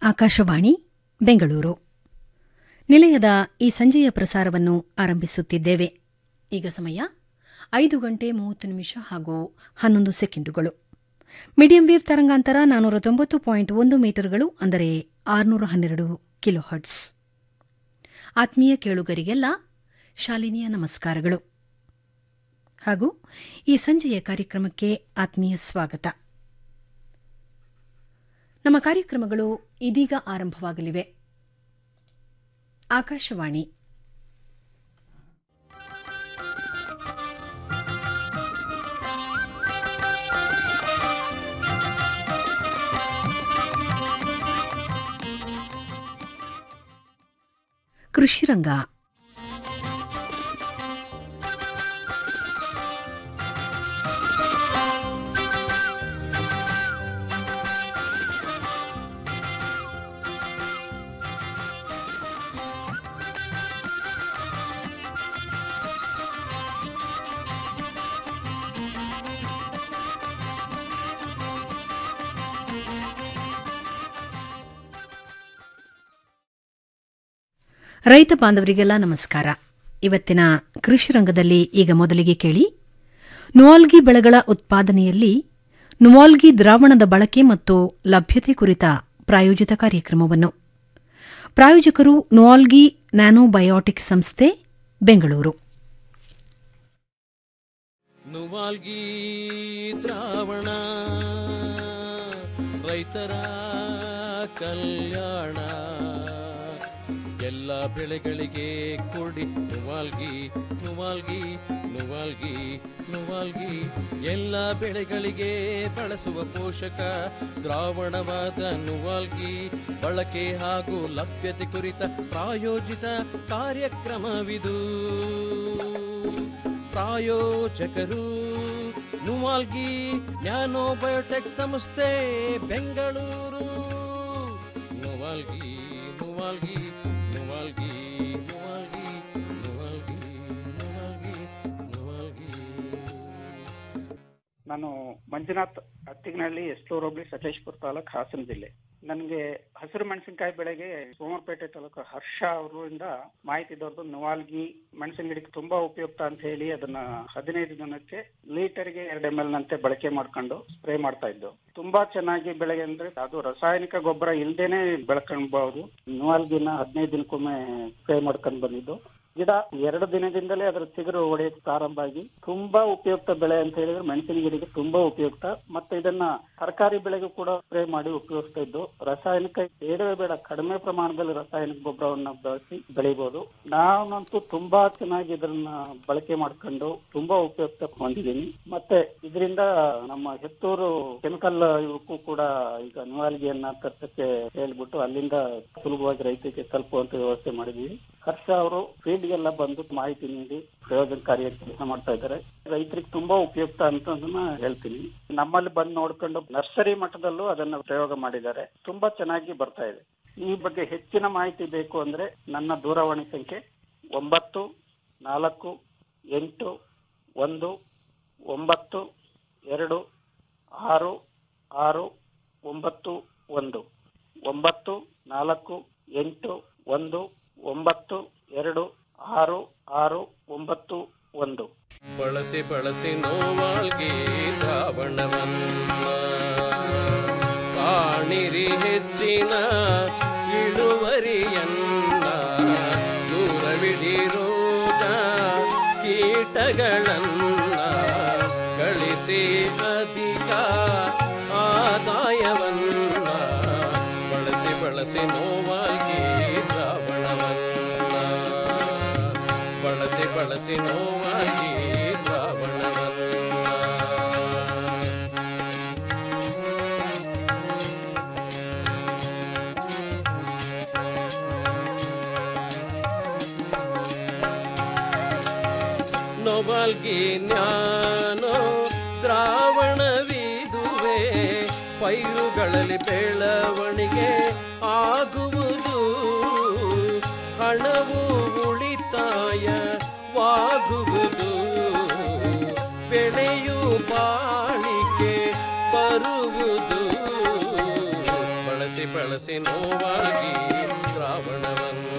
ಆಕಾಶವಾಣಿ ಬೆಂಗಳೂರು ನಿಲಯದ ಈ ಸಂಜೆಯ ಪ್ರಸಾರವನ್ನು ಆರಂಭಿಸುತ್ತಿದ್ದೇವೆ ಈಗ ಸಮಯ ಐದು ಗಂಟೆ ಮೂವತ್ತು ನಿಮಿಷ ಹಾಗೂ ಹನ್ನೊಂದು ಸೆಕೆಂಡುಗಳು ಮೀಡಿಯಂ ವೇವ್ ತರಂಗಾಂತರ ನಾನ್ನೂರ ತೊಂಬತ್ತು ಪಾಯಿಂಟ್ ಒಂದು ಮೀಟರ್ಗಳು ಅಂದರೆ ಆರುನೂರ ಹನ್ನೆರಡು ಕಿಲೋ ಹರ್ಟ್ಸ್ ಆತ್ಮೀಯ ಕೇಳುಗರಿಗೆಲ್ಲ ಶಾಲಿನಿಯ ನಮಸ್ಕಾರಗಳು ಹಾಗೂ ಈ ಸಂಜೆಯ ಕಾರ್ಯಕ್ರಮಕ್ಕೆ ಆತ್ಮೀಯ ಸ್ವಾಗತ ನಮ್ಮ ಕಾರ್ಯಕ್ರಮಗಳು ಇದೀಗ ಆರಂಭವಾಗಲಿವೆ ಆಕಾಶವಾಣಿ ಕೃಷಿರಂಗ ರೈತ ಬಾಂಧವರಿಗೆಲ್ಲ ನಮಸ್ಕಾರ ಇವತ್ತಿನ ಕೃಷಿ ರಂಗದಲ್ಲಿ ಈಗ ಮೊದಲಿಗೆ ಕೇಳಿ ನುವಾಲ್ಗಿ ಬೆಳೆಗಳ ಉತ್ಪಾದನೆಯಲ್ಲಿ ನುವಾಲ್ಗಿ ದ್ರಾವಣದ ಬಳಕೆ ಮತ್ತು ಲಭ್ಯತೆ ಕುರಿತ ಪ್ರಾಯೋಜಿತ ಕಾರ್ಯಕ್ರಮವನ್ನು ಪ್ರಾಯೋಜಕರು ನುವಾಲ್ಗಿ ನ್ಯಾನೋಬಯೋಟಿಕ್ ಸಂಸ್ಥೆ ಬೆಂಗಳೂರು ನುವಾಲ್ಗಿ ದ್ರಾವಣ ರೈತರ ಕಲ್ಯಾಣ ಎಲ್ಲ ಬೆಳೆಗಳಿಗೆ ಕೊಡಿ ನುವಾಲ್ಗಿ ನುವಾಲ್ಗಿ ನುವಾಲ್ಗಿ ನುವಾಲ್ಗಿ ಎಲ್ಲ ಬೆಳೆಗಳಿಗೆ ಬಳಸುವ ಪೋಷಕ ದ್ರಾವಣವಾದ ನುವಾಲ್ಗಿ ಬಳಕೆ ಹಾಗೂ ಲಭ್ಯತೆ ಕುರಿತ ಪ್ರಾಯೋಜಿತ ಕಾರ್ಯಕ್ರಮವಿದು ಪ್ರಾಯೋಜಕರು ನುವಾಲ್ಗಿ ನ್ಯಾನೋ ಬಯೋಟೆಕ್ ಸಂಸ್ಥೆ ಬೆಂಗಳೂರು ನುವಾಲ್ಗಿ ನುವಾಲ್ಗಿ ನುವಾಲ್ಗಿ ನುವಾಲ್ಗಿ ನುವಾಲ್ಗಿ ನುವಾಲ್ಗಿ ನುವಾಲ್ಗಿ ನಾನು ಮಂಜುನಾಥ್ ಅತ್ತಿಗನಹಳ್ಳಿ ಎಸ್ಲೂರು ಹೋಬಳಿ ಸಕಲೇಶ್ಪುರ ತಾಲೂಕು ಹಾಸನ ಜಿಲ್ಲೆ ನನಗೆ ಹಸಿರು ಮೆಣಸಿನಕಾಯಿ ಬೆಳೆಗೆ ಸೋಮವಾರಪೇಟೆ ತಾಲೂಕು ಹರ್ಷ ಅವರಿಂದ ಮಾಹಿತಿ ದೊರೆದು ನವಾಲ್ಗಿ ಮೆಣಸಿನ ಗಿಡಕ್ಕೆ ತುಂಬಾ ಉಪಯುಕ್ತ ಅಂತ ಹೇಳಿ ಅದನ್ನ ಹದಿನೈದು ದಿನಕ್ಕೆ ಲೀಟರ್ಗೆ ಎರಡು ಎಮ್ ಎಲ್ ನಂತೆ ಬಳಕೆ ಮಾಡ್ಕೊಂಡು ಸ್ಪ್ರೇ ಮಾಡ್ತಾ ಇದ್ದು ತುಂಬಾ ಚೆನ್ನಾಗಿ ಬೆಳೆಗೆ ಅಂದ್ರೆ ಅದು ರಾಸಾಯನಿಕ ಗೊಬ್ಬರ ಇಲ್ದೇನೆ ಬೆಳ್ಕೊಳ್ಬಹುದು ನವಾಲ್ಗಿನ ಹದಿನೈದು ದಿನಕ್ಕೊಮ್ಮೆ ಸ್ಪ್ರೇ ಮಾಡ್ಕೊಂಡು ಬಂದಿದ್ದು ಗಿಡ ಎರಡು ದಿನದಿಂದಲೇ ಅದರ ಚಿಗುರು ಹೊಡೆಯಕ್ಕೆ ಪ್ರಾರಂಭ ಆಗಿ ತುಂಬಾ ಉಪಯುಕ್ತ ಬೆಳೆ ಅಂತ ಹೇಳಿದ್ರೆ ಮೆಣಸಿನ ಗಿಡಕ್ಕೆ ತುಂಬಾ ಉಪಯುಕ್ತ ಮತ್ತೆ ಇದನ್ನ ತರಕಾರಿ ಬೆಳೆಗೂ ಕೂಡ ಸ್ಪ್ರೇ ಮಾಡಿ ಉಪಯೋಗಿಸ್ತಾ ಇದ್ದು ರಾಸಾಯನಿಕ ಬೇಡವೇ ಬೇಡ ಕಡಿಮೆ ಪ್ರಮಾಣದಲ್ಲಿ ರಾಸಾಯನಿಕ ಗೊಬ್ಬರವನ್ನ ಬಳಸಿ ಬೆಳಿಬಹುದು ನಾನಂತೂ ತುಂಬಾ ಚೆನ್ನಾಗಿ ಇದನ್ನ ಬಳಕೆ ಮಾಡ್ಕೊಂಡು ತುಂಬಾ ಉಪಯುಕ್ತ ಹೊಂದಿದ್ದೀನಿ ಮತ್ತೆ ಇದರಿಂದ ನಮ್ಮ ಹೆತ್ತೂರು ಕೆಮಿಕಲ್ ಇವಕ್ಕೂ ಕೂಡ ಈಗ ನುವಾಲ್ಗಿಯನ್ನ ತರ್ಸಕ್ಕೆ ಹೇಳ್ಬಿಟ್ಟು ಅಲ್ಲಿಂದ ಸುಲಭವಾಗಿ ರೈತರಿಗೆ ತಲುಪುವಂತ ವ್ಯವಸ್ಥೆ ಮಾಡಿದೀವಿ ಹರ್ಷ ಅವರು ಫೀಲ್ಡ್ಗೆಲ್ಲ ಬಂದು ಮಾಹಿತಿ ನೀಡಿ ಪ್ರಯೋಜನಕಾರಿಯಾಗಿ ಕೆಲಸ ಮಾಡ್ತಾ ಇದ್ದಾರೆ ರೈತರಿಗೆ ತುಂಬಾ ಉಪಯುಕ್ತ ಅಂತ ಅದನ್ನ ಹೇಳ್ತೀನಿ ನಮ್ಮಲ್ಲಿ ಬಂದು ನೋಡ್ಕೊಂಡು ನರ್ಸರಿ ಮಟ್ಟದಲ್ಲೂ ಅದನ್ನ ಪ್ರಯೋಗ ಮಾಡಿದ್ದಾರೆ ತುಂಬಾ ಚೆನ್ನಾಗಿ ಬರ್ತಾ ಇದೆ ಈ ಬಗ್ಗೆ ಹೆಚ್ಚಿನ ಮಾಹಿತಿ ಬೇಕು ಅಂದ್ರೆ ನನ್ನ ದೂರವಾಣಿ ಸಂಖ್ಯೆ ಒಂಬತ್ತು ನಾಲ್ಕು ಎಂಟು ಒಂದು ಒಂಬತ್ತು ಎರಡು ಆರು ಆರು ಒಂಬತ್ತು ಒಂದು ಒಂಬತ್ತು ನಾಲ್ಕು ಎಂಟು ಒಂದು ಒಂಬತ್ತು ಎರಡು ಆರು ಆರು ಒಂಬತ್ತು ಒಂದು ಬಳಸಿ ಬಳಸಿ ನೋವಾಲ್ಗಿ ಶ್ರಾವಣವನ್ನ ಕಾಣಿರಿ ಹೆಚ್ಚಿನ ಇಳುವರಿಯನ್ನ ದೂರವಿಡಿರೋಗ ಕೀಟಗಳನ್ನ ಗಳಿಸಿ ಅಧಿಕ ಆದಾಯವನ್ನ ಬಳಸಿ ಬಳಸಿ ನೋವಾಗಿ ಶ್ರಾವಣವನ್ನ ಬಳಸಿ ಬಳಸಿ ನೋವಾಗಿ ಶ್ರಾವಣವನ್ನ ನೊಬಲ್ಗಿ ಜ್ಞಾನೋ ದ್ರಾವಣವಿದುವೆ ಪೈರುಗಳಲ್ಲಿ ಬೆಳವಣಿಗೆ ಆಗುವುದು ಹಣವು ಉಳಿತಾಯವಾಗುವುದು ಬೆಳೆಯು ಬಾಳಿಕೆ ಬರುವುದು ಬಳಸಿ ಬಳಸಿ ನೋವಾಗಿ ದ್ರಾವಣವನ್ನು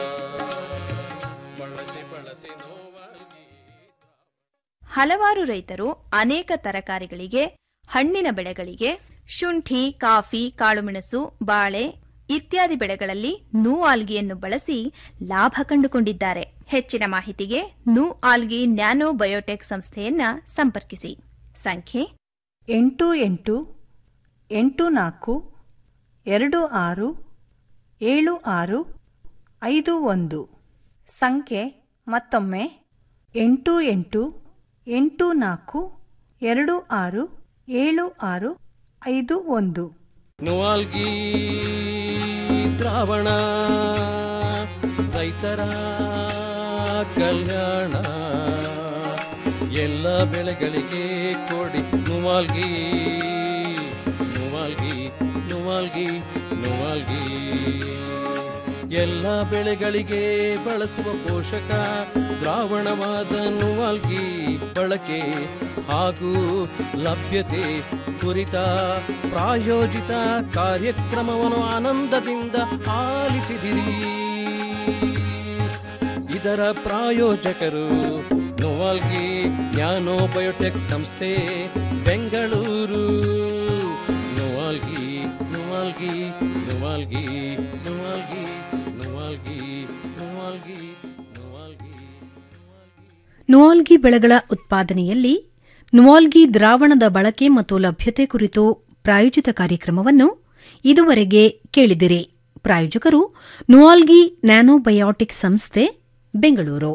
ಬಳಸಿ ಬಳಸಿ ನೋವಾಗಿ ಹಲವಾರು ರೈತರು ಅನೇಕ ತರಕಾರಿಗಳಿಗೆ ಹಣ್ಣಿನ ಬೆಳೆಗಳಿಗೆ ಶುಂಠಿ ಕಾಫಿ ಕಾಳುಮೆಣಸು ಬಾಳೆ ಇತ್ಯಾದಿ ಬೆಳೆಗಳಲ್ಲಿ ನೂ ಆಲ್ಗಿಯನ್ನು ಬಳಸಿ ಲಾಭ ಕಂಡುಕೊಂಡಿದ್ದಾರೆ ಹೆಚ್ಚಿನ ಮಾಹಿತಿಗೆ ನೂ ಆಲ್ಗಿ ನ್ಯಾನೋ ಬಯೋಟೆಕ್ ಸಂಸ್ಥೆಯನ್ನ ಸಂಪರ್ಕಿಸಿ ಸಂಖ್ಯೆ ಎಂಟು ಎಂಟು ಎಂಟು ನಾಲ್ಕು ಎರಡು ಆರು ಏಳು ಆರು ಐದು ಒಂದು ಸಂಖ್ಯೆ ಮತ್ತೊಮ್ಮೆ ಎಂಟು ಎಂಟು ಎಂಟು ನಾಲ್ಕು ಎರಡು ಆರು ಏಳು ಆರು ಐದು ಒಂದು ನುವಾಲ್ಗಿ ದ್ರಾವಣ ರೈತರ ಕಲ್ಯಾಣ ಎಲ್ಲ ಬೆಳೆಗಳಿಗೆ ಕೊಡಿ ನುವಾಲ್ಗಿ ನುವಾಲ್ಗಿ ನುವಾಲ್ಗಿ ನುವಾಲ್ಗಿ ಎಲ್ಲ ಬೆಳೆಗಳಿಗೆ ಬಳಸುವ ಪೋಷಕ ದ್ರಾವಣವಾದ ನುವಾಲ್ಗಿ ಬಳಕೆ ಹಾಗೂ ಲಭ್ಯತೆ ಕುರಿತ ಪ್ರಾಯೋಜಿತ ಕಾರ್ಯಕ್ರಮವನ್ನು ಆನಂದದಿಂದ ಆಲಿಸಿದಿರಿ ಇದರ ಪ್ರಾಯೋಜಕರು ನೋವಾಲ್ಗಿ ನ್ಯಾನೋ ಬಯೋಟೆಕ್ ಸಂಸ್ಥೆ ಬೆಂಗಳೂರು ನೋವಾಲ್ಗಿ ನೋವಾಲ್ಗಿ ನೋವಾಲ್ಗಿ ನೋವಾಲ್ಗಿ ನೋವಾಲ್ಗಿ ನೋವಾಲ್ಗಿ ನೋವಾಲ್ಗಿ ನುವಾಲ್ಗಿ ಬೆಳೆಗಳ ಉತ್ಪಾದನೆಯಲ್ಲಿ ನುವಾಲ್ಗಿ ದ್ರಾವಣದ ಬಳಕೆ ಮತ್ತು ಲಭ್ಯತೆ ಕುರಿತು ಪ್ರಾಯೋಜಿತ ಕಾರ್ಯಕ್ರಮವನ್ನು ಇದುವರೆಗೆ ಕೇಳಿದಿರಿ ಪ್ರಾಯೋಜಕರು ನುವಾಲ್ಗಿ ನ್ಯಾನೋಬಯಾಟಿಕ್ ಸಂಸ್ಥೆ ಬೆಂಗಳೂರು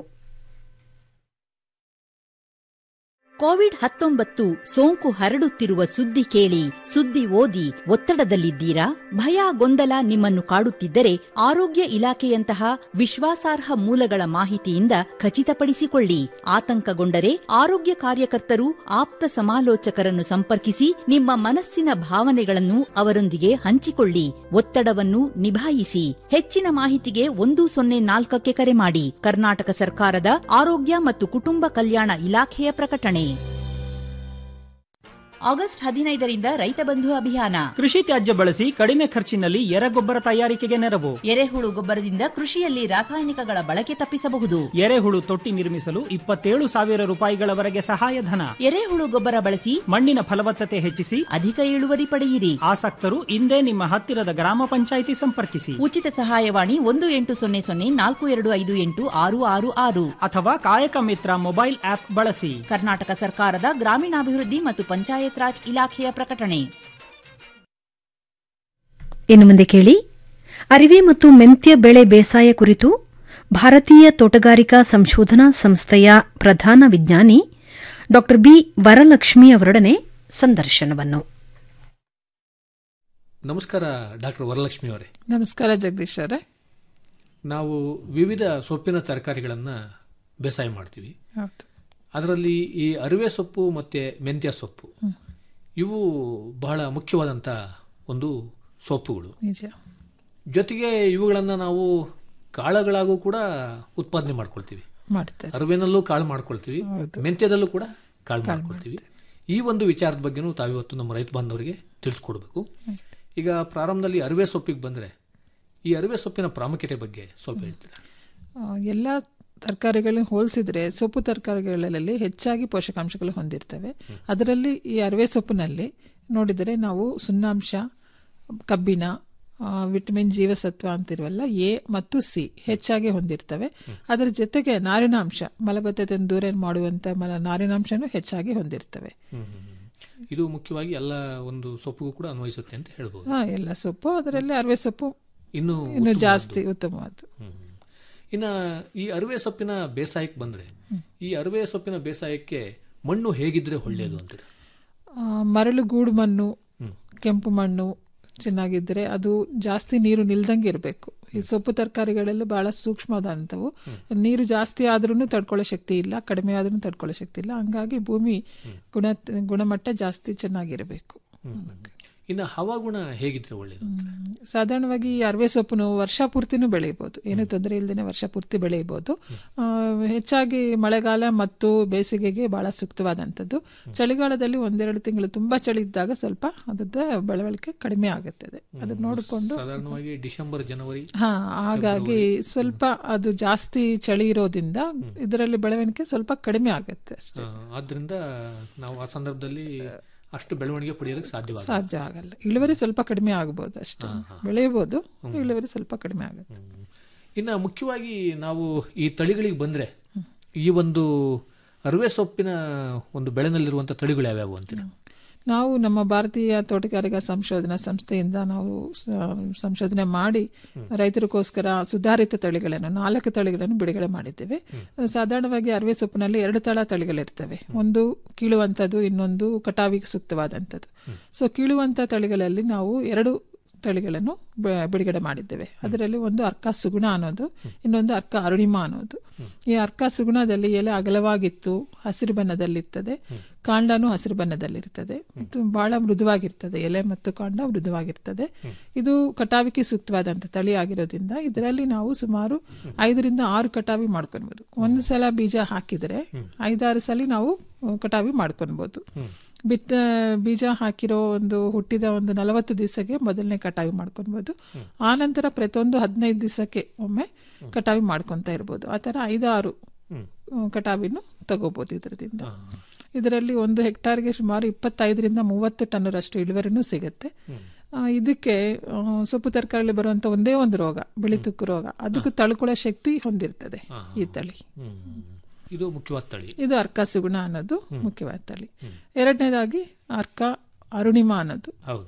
ಕೋವಿಡ್ ಹತ್ತೊಂಬತ್ತು ಸೋಂಕು ಹರಡುತ್ತಿರುವ ಸುದ್ದಿ ಕೇಳಿ ಸುದ್ದಿ ಓದಿ ಒತ್ತಡದಲ್ಲಿದ್ದೀರಾ ಭಯ ಗೊಂದಲ ನಿಮ್ಮನ್ನು ಕಾಡುತ್ತಿದ್ದರೆ ಆರೋಗ್ಯ ಇಲಾಖೆಯಂತಹ ವಿಶ್ವಾಸಾರ್ಹ ಮೂಲಗಳ ಮಾಹಿತಿಯಿಂದ ಖಚಿತಪಡಿಸಿಕೊಳ್ಳಿ ಆತಂಕಗೊಂಡರೆ ಆರೋಗ್ಯ ಕಾರ್ಯಕರ್ತರು ಆಪ್ತ ಸಮಾಲೋಚಕರನ್ನು ಸಂಪರ್ಕಿಸಿ ನಿಮ್ಮ ಮನಸ್ಸಿನ ಭಾವನೆಗಳನ್ನು ಅವರೊಂದಿಗೆ ಹಂಚಿಕೊಳ್ಳಿ ಒತ್ತಡವನ್ನು ನಿಭಾಯಿಸಿ ಹೆಚ್ಚಿನ ಮಾಹಿತಿಗೆ ಒಂದು ಸೊನ್ನೆ ನಾಲ್ಕಕ್ಕೆ ಕರೆ ಮಾಡಿ ಕರ್ನಾಟಕ ಸರ್ಕಾರದ ಆರೋಗ್ಯ ಮತ್ತು ಕುಟುಂಬ ಕಲ್ಯಾಣ ಇಲಾಖೆಯ ಪ್ರಕಟಣೆ ಆಗಸ್ಟ್ ಹದಿನೈದರಿಂದ ರೈತ ಬಂಧು ಅಭಿಯಾನ ಕೃಷಿ ತ್ಯಾಜ್ಯ ಬಳಸಿ ಕಡಿಮೆ ಖರ್ಚಿನಲ್ಲಿ ಎರೆಗೊಬ್ಬರ ತಯಾರಿಕೆಗೆ ನೆರವು ಎರೆಹುಳು ಗೊಬ್ಬರದಿಂದ ಕೃಷಿಯಲ್ಲಿ ರಾಸಾಯನಿಕಗಳ ಬಳಕೆ ತಪ್ಪಿಸಬಹುದು ಎರೆಹುಳು ತೊಟ್ಟಿ ನಿರ್ಮಿಸಲು ಇಪ್ಪತ್ತೇಳು ಸಾವಿರ ರೂಪಾಯಿಗಳವರೆಗೆ ಸಹಾಯಧನ ಎರೆಹುಳು ಗೊಬ್ಬರ ಬಳಸಿ ಮಣ್ಣಿನ ಫಲವತ್ತತೆ ಹೆಚ್ಚಿಸಿ ಅಧಿಕ ಇಳುವರಿ ಪಡೆಯಿರಿ ಆಸಕ್ತರು ಇಂದೇ ನಿಮ್ಮ ಹತ್ತಿರದ ಗ್ರಾಮ ಪಂಚಾಯಿತಿ ಸಂಪರ್ಕಿಸಿ ಉಚಿತ ಸಹಾಯವಾಣಿ ಒಂದು ಎಂಟು ಸೊನ್ನೆ ಸೊನ್ನೆ ನಾಲ್ಕು ಎರಡು ಐದು ಎಂಟು ಆರು ಆರು ಆರು ಅಥವಾ ಕಾಯಕ ಮಿತ್ರ ಮೊಬೈಲ್ ಆಪ್ ಬಳಸಿ ಕರ್ನಾಟಕ ಸರ್ಕಾರದ ಗ್ರಾಮೀಣಾಭಿವೃದ್ಧಿ ಮತ್ತು ಪಂಚಾಯತ್ ರಾಜ್ ಇಲಾಖೆಯ ಪ್ರಕಟಣೆ ಇನ್ನು ಮುಂದೆ ಕೇಳಿ ಅರಿವೆ ಮತ್ತು ಮೆಂತ್ಯ ಬೆಳೆ ಬೇಸಾಯ ಕುರಿತು ಭಾರತೀಯ ತೋಟಗಾರಿಕಾ ಸಂಶೋಧನಾ ಸಂಸ್ಥೆಯ ಪ್ರಧಾನ ವಿಜ್ಞಾನಿ ಡಾ ಬಿ ವರಲಕ್ಷ್ಮಿ ಅವರೊಡನೆ ಸಂದರ್ಶನವನ್ನು ನಮಸ್ಕಾರ ಡಾಕ್ಟರ್ ವರಲಕ್ಷ್ಮಿ ಅವರೇ ನಮಸ್ಕಾರ ಜಗದೀಶ್ ಅವರೇ ನಾವು ವಿವಿಧ ಸೊಪ್ಪಿನ ತರಕಾರಿಗಳನ್ನು ಬೇಸಾಯ ಮಾಡ್ತೀವಿ ಹೌದು ಅದರಲ್ಲಿ ಈ ಅರಿವೆ ಸೊಪ್ಪು ಮತ್ತು ಮೆಂತ್ಯ ಸೊಪ್ಪು ಇವು ಬಹಳ ಮುಖ್ಯವಾದಂಥ ಒಂದು ಸೊಪ್ಪುಗಳು ನಿಜ ಜೊತೆಗೆ ಇವುಗಳನ್ನು ನಾವು ಕಾಳುಗಳಾಗೂ ಕೂಡ ಉತ್ಪಾದನೆ ಮಾಡ್ಕೊಳ್ತೀವಿ ಮಾಡ್ತಾರೆ ಅರಿವೆನಲ್ಲೂ ಕಾಳು ಮಾಡ್ಕೊಳ್ತೀವಿ ಮೆಂತ್ಯದಲ್ಲೂ ಕೂಡ ಕಾಳು ಮಾಡ್ಕೊಳ್ತೀವಿ ಈ ಒಂದು ವಿಚಾರದ ಬಗ್ಗೆನೂ ತಾವಿವತ್ತು ನಮ್ಮ ರೈತ ಬಾಂಧವರಿಗೆ ತಿಳಿಸ್ಕೊಡ್ಬೇಕು ಈಗ ಪ್ರಾರಂಭದಲ್ಲಿ ಅರಿವೆ ಸೊಪ್ಪಿಗೆ ಬಂದರೆ ಈ ಅರಿವೆ ಸೊಪ್ಪಿನ ಪ್ರಾಮುಖ್ಯತೆ ಬಗ್ಗೆ ಸ್ವಲ್ಪ ಹೇಳ್ತೀರಾ ಆ, ಎಲ್ಲ ತರಕಾರಿಗಳನ್ನ ಹೋಲಿಸಿದ್ರೆ ಸೊಪ್ಪು ತರಕಾರಿಗಳಲ್ಲಿ ಹೆಚ್ಚಾಗಿ ಪೋಷಕಾಂಶಗಳು ಹೊಂದಿರ್ತವೆ ಅದರಲ್ಲಿ ಈ ಅರವೆ ಸೊಪ್ಪಿನಲ್ಲಿ ನೋಡಿದರೆ ನಾವು ಸುಣ್ಣಾಂಶ ಕಬ್ಬಿಣ ಆ, ವಿಟಮಿನ್ ಜೀವಸತ್ವ ಅಂತಿರುವಲ್ಲ ಎ ಮತ್ತು ಸಿ ಹೆಚ್ಚಾಗಿ ಹೊಂದಿರ್ತವೆ ಅದರ ಜೊತೆಗೆ ನಾರಿನಾಂಶ ಮಲಬದ್ಧತೆಯನ್ನು ದೂರ ಮಾಡುವಂತ ಮಲ ನಾರಿನಾಂಶನೂ ಹೆಚ್ಚಾಗಿ ಹೊಂದಿರ್ತವೆ ಇದು ಮುಖ್ಯವಾಗಿ ಎಲ್ಲ ಒಂದು ಸೊಪ್ಪಿಗೂ ಕೂಡ ಅನ್ವಯಿಸುತ್ತೆ ಅಂತ ಹೇಳ್ಬೋದು ಹಾ ಎಲ್ಲ ಸೊಪ್ಪು ಅದರಲ್ಲಿ ಅರವೆ ಸೊಪ್ಪು ಇನ್ನು ಇನ್ನು ಜಾಸ್ತಿ ಉತ್ತಮವಾದ್ದು ಇನ್ನು ಈ ಅರಿವೆ ಸೊಪ್ಪಿನ ಬೇಸಾಯಕ್ಕೆ ಬಂದರೆ ಈ ಅರಿವೆ ಸೊಪ್ಪಿನ ಬೇಸಾಯಕ್ಕೆ ಮಣ್ಣು ಹೇಗಿದ್ರೆ ಒಳ್ಳೆಯದು ಅಂತೀರಿ ಆ, ಮರಳು ಗೂಡು ಮಣ್ಣು ಕೆಂಪು ಮಣ್ಣು ಚೆನ್ನಾಗಿದ್ದರೆ ಅದು ಜಾಸ್ತಿ ನೀರು ನಿಲ್ದಂಗೆ ಇರಬೇಕು ಈ ಸೊಪ್ಪು ತರಕಾರಿಗಳೆಲ್ಲ ಬಹಳ ಸೂಕ್ಷ್ಮವಾದಂಥವು ನೀರು ಜಾಸ್ತಿ ಆದ್ರೂ ತಡ್ಕೊಳ್ಳೋ ಶಕ್ತಿ ಇಲ್ಲ ಕಡಿಮೆ ಆದ್ರೂ ತಡ್ಕೊಳ್ಳೋ ಶಕ್ತಿ ಇಲ್ಲ ಹಂಗಾಗಿ ಭೂಮಿ ಗುಣ ಗುಣಮಟ್ಟ ಜಾಸ್ತಿ ಚೆನ್ನಾಗಿರಬೇಕು ಇನ್ನು ಹವಾಗುಣ ಹೇಗಿದ್ರೆ ಒಳ್ಳೇದು ಸಾಧಾರಣವಾಗಿ ಈ ಅರವೆ ಸೊಪ್ಪನ್ನು ವರ್ಷ ಪೂರ್ತಿನೂ ಬೆಳೆಯಬಹುದು ಏನು ತೊಂದರೆ ಇಲ್ಲದೆ ವರ್ಷ ಪೂರ್ತಿ ಬೆಳೆಯಬಹುದು ಆ, ಹೆಚ್ಚಾಗಿ ಮಳೆಗಾಲ ಮತ್ತು ಬೇಸಿಗೆಗೆ ಬಹಳ ಸೂಕ್ತವಾದಂಥದ್ದು ಚಳಿಗಾಲದಲ್ಲಿ ಒಂದೆರಡು ತಿಂಗಳು ತುಂಬಾ ಚಳಿ ಇದ್ದಾಗ ಸ್ವಲ್ಪ ಅದ್ರದ್ದು ಬೆಳವಣಿಗೆ ಕಡಿಮೆ ಆಗುತ್ತದೆ ಅದನ್ನ ನೋಡಿಕೊಂಡು ಸಾಧಾರಣವಾಗಿ ಡಿಸೆಂಬರ್ ಜನವರಿ ಹಾ ಹಾಗಾಗಿ ಸ್ವಲ್ಪ ಅದು ಜಾಸ್ತಿ ಚಳಿ ಇರೋದ್ರಿಂದ ಇದರಲ್ಲಿ ಬೆಳವಣಿಗೆ ಸ್ವಲ್ಪ ಕಡಿಮೆ ಆಗುತ್ತೆ ಅಷ್ಟೇ ಆ, ಆದ್ರಿಂದ ನಾವು ಆ ಸಂದರ್ಭದಲ್ಲಿ ಅಷ್ಟು ಬೆಳವಣಿಗೆ ಪಡೆಯೋದಕ್ಕೆ ಸಾಧ್ಯವಾಗಲ್ಲ ಸಾಧ್ಯ ಆಗಲ್ಲ ಇಳುವರಿ ಸ್ವಲ್ಪ ಕಡಿಮೆ ಆಗ್ಬೋದು ಅಷ್ಟೇ ಬೆಳೆಯಬಹುದು ಇಳುವರಿ ಸ್ವಲ್ಪ ಕಡಿಮೆ ಆಗುತ್ತೆ ಇನ್ನು ಮುಖ್ಯವಾಗಿ ನಾವು ಈ ತಳಿಗಳಿಗೆ ಬಂದ್ರೆ ಈ ಒಂದು ಅರವೆ ಸೊಪ್ಪಿನ ಒಂದು ಬೆಳೆನಲ್ಲಿರುವಂತ ತಳಿಗಳು ಯಾವ್ಯಾವು ಅಂತೀರಾ ನಾವು ನಮ್ಮ ಭಾರತೀಯ ತೋಟಗಾರಿಕಾ ಸಂಶೋಧನಾ ಸಂಸ್ಥೆಯಿಂದ ನಾವು ಸ- ಸಂಶೋಧನೆ ಮಾಡಿ ರೈತರಿಗೋಸ್ಕರ ಸುಧಾರಿತ ತಳಿಗಳನ್ನು ನಾಲ್ಕು ತಳಿಗಳನ್ನು ಬಿಡುಗಡೆ ಮಾಡಿದ್ದೇವೆ ಸಾಧಾರಣವಾಗಿ ಅರವೆ ಸೊಪ್ಪಿನಲ್ಲಿ ಎರಡು ತಳ ತಳಿಗಳಿರ್ತವೆ ಒಂದು ಕೀಳುವಂಥದ್ದು ಇನ್ನೊಂದು ಕಟಾವಿಗೆ ಸೂಕ್ತವಾದಂಥದ್ದು ಸೊ ಕೀಳುವಂಥ ತಳಿಗಳಲ್ಲಿ ನಾವು ಎರಡು ತಳಿಗಳನ್ನು ಬ- ಬಿಡುಗಡೆ ಮಾಡಿದ್ದೇವೆ ಅದರಲ್ಲಿ ಒಂದು ಅರ್ಕ ಸುಗುಣ ಅನ್ನೋದು ಇನ್ನೊಂದು ಅರ್ಕ ಅರುಣಿಮ ಅನ್ನೋದು ಈ ಅರ್ಕ ಸುಗುಣದಲ್ಲಿ ಎಲೆ ಅಗಲವಾಗಿತ್ತು ಹಸಿರು ಬಣ್ಣದಲ್ಲಿರ್ತದೆ ಕಾಂಡನೂ ಹಸಿರು ಬಣ್ಣದಲ್ಲಿರ್ತದೆ ಇದು ಬಹಳ ಮೃದುವಾಗಿರ್ತದೆ ಎಲೆ ಮತ್ತು ಕಾಂಡ ಮೃದುವಾಗಿರ್ತದೆ ಇದು ಕಟಾವಿಗೆ ಸೂಕ್ತವಾದಂಥ ತಳಿ ಆಗಿರೋದ್ರಿಂದ ಇದರಲ್ಲಿ ನಾವು ಸುಮಾರು ಐದರಿಂದ ಆರು ಕಟಾವಿ ಮಾಡ್ಕೊಳ್ಬೋದು ಒಂದು ಸಲ ಬೀಜ ಹಾಕಿದರೆ ಐದಾರು ಸಲ ನಾವು ಅಹ್, ಕಟಾವಿ ಮಾಡ್ಕೊಳ್ಬೋದು ಬಿತ್ತ ಬೀಜ ಹಾಕಿರೋ ಒಂದು ಹುಟ್ಟಿದ ಒಂದು ನಲವತ್ತು ದಿವಸಕ್ಕೆ ಮೊದಲನೇ ಕಟಾವಿ ಮಾಡ್ಕೊಳ್ಬೋದು ಆ ನಂತರ ಪ್ರತಿಯೊಂದು ಹದಿನೈದು ದಿವಸಕ್ಕೆ ಒಮ್ಮೆ ಕಟಾವಿ ಮಾಡ್ಕೊತಾ ಇರ್ಬೋದು ಆ ಥರ ಐದಾರು ಅಹ್, ಕಟಾವಿನೂ ತಗೋಬಹುದು ಇದರಿಂದ ಇದರಲ್ಲಿ ಒಂದು ಹೆಕ್ಟಾರ್ಗೆ ಸುಮಾರು ಇಪ್ಪತ್ತೈದರಿಂದ ಮೂವತ್ತು ಟನ್ನರಷ್ಟು ಇಳುವರಿನೂ ಸಿಗುತ್ತೆ ಆ, ಇದಕ್ಕೆ ಆ, ಸೊಪ್ಪು ತರಕಾರಿಯಲ್ಲಿ ಬರುವಂತ ಒಂದೇ ಒಂದು ರೋಗ ಬಿಳಿ ತುಕ್ಕು ರೋಗ ಅದಕ್ಕೂ ತಳ್ಕೊಳ್ಳೋ ಶಕ್ತಿ ಹೊಂದಿರ್ತದೆ ಈ ತಳಿ ಹ್ಮ್. ಇದು ಮುಖ್ಯವಾದ ತಳಿ ಇದು ಅರ್ಕ ಸುಗುಣ ಅನ್ನೋದು ಮುಖ್ಯವಾದ ತಳಿ ಎರಡನೇದಾಗಿ ಅರ್ಕ ಅರುಣಿಮ ಅನ್ನೋದು ಹೌದು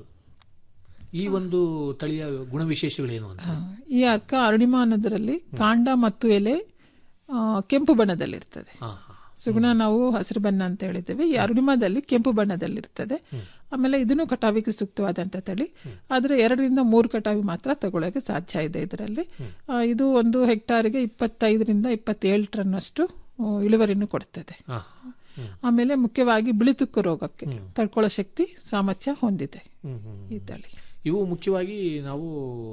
ಈ ಒಂದು ತಳಿಯ ಗುಣವಿಶೇಷಗಳೇನು ಅಂತ ಆ, ಈ ಅರ್ಕ ಅರುಣಿಮ ಅನ್ನೋದರಲ್ಲಿ ಕಾಂಡ ಮತ್ತು ಎಲೆ ಆ, ಕೆಂಪು ಬಣ್ಣದಲ್ಲಿರ್ತದೆ ಹಾ, ಹಾ. ಸುಗುಣ ನಾವು ಹಸಿರು ಬಣ್ಣ ಅಂತ ಹೇಳಿದ್ದೇವೆ ಈ ಅರುಣಿಮದಲ್ಲಿ ಕೆಂಪು ಬಣ್ಣದಲ್ಲಿರ್ತದೆ ಆಮೇಲೆ ಇದನ್ನು ಕಟಾವಿಗೆ ಸೂಕ್ತವಾದಂಥ ತಳಿ ಆದರೆ ಎರಡರಿಂದ ಮೂರು ಕಟಾವಿ ಮಾತ್ರ ತಗೊಳ್ಳೋಕೆ ಸಾಧ್ಯ ಇದೆ ಇದರಲ್ಲಿ ಆ, ಇದು ಒಂದು ಹೆಕ್ಟಾರಿಗೆ ಇಪ್ಪತ್ತೈದರಿಂದ ಇಪ್ಪತ್ತೇಳು ಟನ್ನಷ್ಟು ಆ, ಇಳುವರಿಯನ್ನು ಕೊಡ್ತದೆ ಹಾ. ಆಮೇಲೆ ಮುಖ್ಯವಾಗಿ ಬಿಳಿತುಕ್ಕು ರೋಗಕ್ಕೆ ತಡ್ಕೊಳ್ಳೋ ಶಕ್ತಿ ಸಾಮರ್ಥ್ಯ ಹೊಂದಿದೆ ಹ್ಮ್, ಹ್ಮ್. ಈ ತಳಿ ಇವು ಮುಖ್ಯವಾಗಿ ನಾವು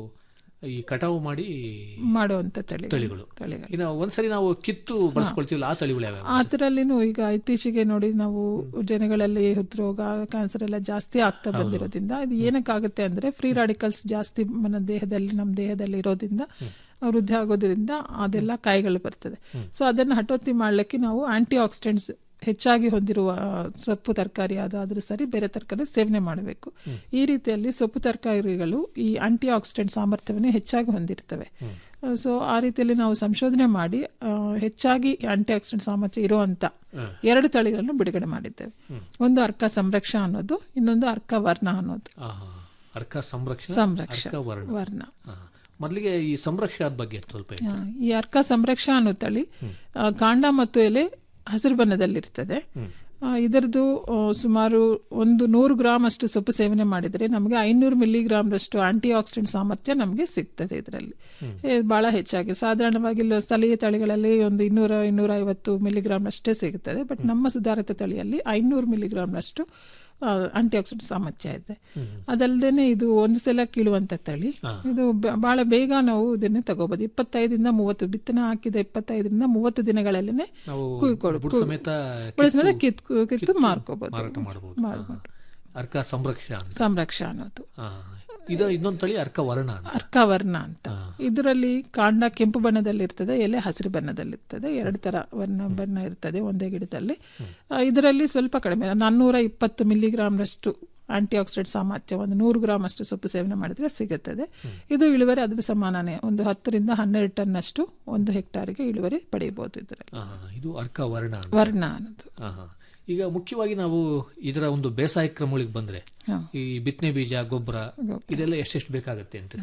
ಈ ಕಟಾವು ಮಾಡಿ ಮಾಡುವಂತ ತಳಿ ತಳಿಗಳು ತಳಿಗಳು ಇನ್ನು ಒಂದ್ಸರಿ ನಾವು ಕಿತ್ತು ಬಳಸ್ಕೊಳ್ತೀವಲ್ಲ ಆ ತಳಿಗಳು ಯಾವ್ಯಾವ ಅದರಲ್ಲಿನೂ ಈಗ ಇತ್ತೀಚೆಗೆ ನೋಡಿ ನಾವು ಜನಗಳಲ್ಲಿ ಹೃದ್ರೋಗ ಕ್ಯಾನ್ಸರ್ ಎಲ್ಲ ಜಾಸ್ತಿ ಆಗ್ತಾ ಬಂದಿರೋದ್ರಿಂದ ಇದು ಏನಕ್ಕಾಗುತ್ತೆ ಅಂದ್ರೆ ಫ್ರೀ ರಾಡಿಕಲ್ಸ್ ಜಾಸ್ತಿ మన ದೇಹದಲ್ಲಿ ನಮ್ಮ ದೇಹದಲ್ಲಿ ಇರೋದ್ರಿಂದ ವೃದ್ಧಿ ಆಗೋದ್ರಿಂದ ಅದೆಲ್ಲ ಕಾಯಿಗಳು ಬರ್ತದೆ ಸೊ ಅದನ್ನು ಹಠೋತಿ ಮಾಡ್ಲಿಕ್ಕೆ ನಾವು ಆಂಟಿ ಆಕ್ಸಿಡೆಂಟ್ಸ್ ಹೆಚ್ಚಾಗಿ ಹೊಂದಿರುವ ಆ, ಸೊಪ್ಪು ತರಕಾರಿ ಅದಾದ್ರೂ ಸರಿ ಬೇರೆ ತರಕಾರಿ ಸೇವನೆ ಮಾಡಬೇಕು ಈ ರೀತಿಯಲ್ಲಿ ಸೊಪ್ಪು ತರಕಾರಿಗಳು ಈ ಆಂಟಿ ಆಕ್ಸಿಡೆಂಟ್ ಸಾಮರ್ಥ್ಯವನ್ನು ಹೆಚ್ಚಾಗಿ ಹೊಂದಿರ್ತವೆ ಸೊ ಆ ರೀತಿಯಲ್ಲಿ ನಾವು ಸಂಶೋಧನೆ ಮಾಡಿ ಆ, ಹೆಚ್ಚಾಗಿ ಆಂಟಿ ಆಕ್ಸಿಡೆಂಟ್ ಸಾಮರ್ಥ್ಯ ಇರುವಂತ ಎರಡು ತಳಿಗಳನ್ನು ಬಿಡುಗಡೆ ಮಾಡಿದ್ದೇವೆ ಒಂದು ಅರ್ಕ ಸಂರಕ್ಷ ಅನ್ನೋದು ಇನ್ನೊಂದು ಅರ್ಕ ವರ್ಣ ಅನ್ನೋದು ಆ, ಹಾ. ಅರ್ಕ ಸಂರಕ್ಷಣೆ ಸಂರಕ್ಷ ಅರ್ಕ ವರ್ಣ ವರ್ಣ ಹಾ. ಮೊದಲಿಗೆ ಈ ಸಂರಕ್ಷಣದ ಬಗ್ಗೆ ಸ್ವಲ್ಪ ಹೇಳಿ. ಆ, ಈ ಅರ್ಕ ಸಂರಕ್ಷ ಅನ್ನೋ ತಳಿ ಆ, ಕಾಂಡ ಮತ್ತು ಎಲೆ ಹಸಿರು ಬಣ್ಣದಲ್ಲಿರ್ತದೆ ಆ, ಇದರದ್ದು ಆ, ಸುಮಾರು ಒಂದು ನೂರು ಗ್ರಾಮ್ ಅಷ್ಟು ಸೊಪ್ಪು ಸೇವನೆ ಮಾಡಿದರೆ ನಮಗೆ ಐನೂರು ಮಿಲಿಗ್ರಾಮ್ರಷ್ಟು ಆಂಟಿ ಆಕ್ಸಿಡೆಂಟ್ ಸಾಮರ್ಥ್ಯ ನಮಗೆ ಸಿಗ್ತದೆ ಇದರಲ್ಲಿ ಬಹಳ ಹೆಚ್ಚಾಗಿ ಸಾಧಾರಣವಾಗಿ ಇಲ್ಲಿ ಸ್ಥಳೀಯ ತಳಿಗಳಲ್ಲಿ ಒಂದು ಇನ್ನೂರ ಇನ್ನೂರ ಐವತ್ತು ಮಿಲಿಗ್ರಾಮ್ ಅಷ್ಟೇ ಸಿಗುತ್ತದೆ ಬಟ್ ನಮ್ಮ ಸುಧಾರಿತ ತಳಿಯಲ್ಲಿ ಐನೂರು ಮಿಲಿಗ್ರಾಮ್ನಷ್ಟು ಆಂಟಿ ಆಕ್ಸಿಡೆಂಟ್ ಸಾಮರ್ಥ್ಯ ಇದೆ ಅದಲ್ಲದೆ ಇದು ಒಂದು ಸಲ ಕೀಳುವಂತ ತಳಿ ಇದು ಬ- ಬಹಳ ಬೇಗ ನಾವು ಇದನ್ನೇ ತಗೋಬಹುದು ಇಪ್ಪತ್ತೈದರಿಂದ ಮೂವತ್ತು ಬಿತ್ತನೆ ಹಾಕಿದ ಇಪ್ಪತ್ತೈದರಿಂದ ಮೂವತ್ತು ದಿನಗಳಲ್ಲೇ ನಾವು ಕುಯ್ಕೊಳ್- ಬುಡ ಕು- ಸಮೇತ ಬುಡ ಸಮೇತ ಕಿತ್ತು- ಕಿತ್ತು ಕಿತ್ತು ಮಾರ್ಕೋಬಹುದು ಮಾರಾಟ ಮಾಡಬಹುದು ಮಾರ್ಬೋದು. ಅರ್ಕ ಸಂರಕ್ಷಣೆ ಅಂತ ಸಂರಕ್ಷ ಅನ್ನೋದು ಆ, ಇದು ಇನ್ನೊಂದು ತಳಿ ಅರ್ಕ ವರ್ಣ ಅಂತ ಅರ್ಕವರ್ಣ ಅಂತ ಇದರಲ್ಲಿ ಕಾಂಡ ಕೆಂಪು ಬಣ್ಣದಲ್ಲಿ ಇರ್ತದೆ ಎಲೆ ಹಸಿರು ಬಣ್ಣದಲ್ಲಿರ್ತದೆ ಎರಡು ತರ ವರ್ಣ ಬಣ್ಣ ಇರ್ತದೆ ಒಂದೇ ಗಿಡದಲ್ಲಿ ಆ, ಇದರಲ್ಲಿ ಸ್ವಲ್ಪ ಕಡಿಮೆ ನಾನ್ನೂರ ಇಪ್ಪತ್ತು ಮಿಲಿಗ್ರಾಮ್ನಷ್ಟು ಆಂಟಿ ಆಕ್ಸಿಡೆಂಟ್ ಸಾಮರ್ಥ್ಯ ಒಂದು ನೂರು ಗ್ರಾಮ್ ಅಷ್ಟು ಸೊಪ್ಪು ಸೇವನೆ ಮಾಡಿದ್ರೆ ಸಿಗುತ್ತದೆ ಇದು ಇಳುವರಿ ಅದ್ರ ಸಮಾನನೇ ಒಂದು ಹತ್ತರಿಂದ ಹನ್ನೆರಡು ಟನ್ ಅಷ್ಟು ಒಂದು ಹೆಕ್ಟಾರಿಗೆ ಇಳುವರಿ ಪಡೆಯಬಹುದು ಇದರಲ್ಲಿ ಆ, ಇದು ಅರ್ಕ ವರ್ಣ ಅಂತ ವರ್ಣ ಅನ್ನೋದು ಆ, ಹಾ. ಈಗ ಮುಖ್ಯವಾಗಿ ನಾವು ಇದರ ಒಂದು ಬೇಸಾಯ ಕ್ರಮಗಳಿಗೆ ಬಂದ್ರೆ ಹಾ. ಈ ಬಿತ್ತನೆ ಬೀಜ ಗೊಬ್ಬರ ಇದೆಲ್ಲ ಎಷ್ಟೆಷ್ಟು ಬೇಕಾಗತ್ತೆ ಅಂತ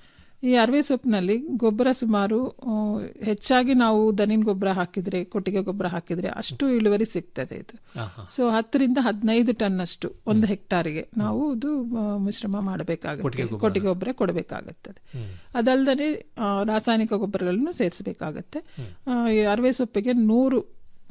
ಈ ಅರವೆ ಸೊಪ್ಪಿನಲ್ಲಿ ಗೊಬ್ಬರ ಸುಮಾರು ಆ, ಹೆಚ್ಚಾಗಿ ನಾವು ದನಿನ ಗೊಬ್ಬರ ಹಾಕಿದ್ರೆ ಕೊಟ್ಟಿಗೆ ಗೊಬ್ಬರ ಹಾಕಿದ್ರೆ ಅಷ್ಟು ಇಳುವರಿ ಸಿಗ್ತದೆ ಇದು ಸೊ ಹತ್ತರಿಂದ ಹದಿನೈದು ಟನ್ ಅಷ್ಟು ಒಂದು ಹೆಕ್ಟಾರಿಗೆ ನಾವು ಇದು ಆ, ಮಿಶ್ರಮ ಮಾಡಬೇಕಾಗುತ್ತೆ ಕೊಟ್ಟಿಗೆ ಗೊಬ್ಬರ ಕೊಡಬೇಕಾಗುತ್ತದೆ ಅದಲ್ಲದೆ ರಾಸಾಯನಿಕ ಗೊಬ್ಬರಗಳನ್ನು ಸೇರಿಸಬೇಕಾಗತ್ತೆ ಈ ಅರವೆ ಸೊಪ್ಪಿಗೆ ನೂರು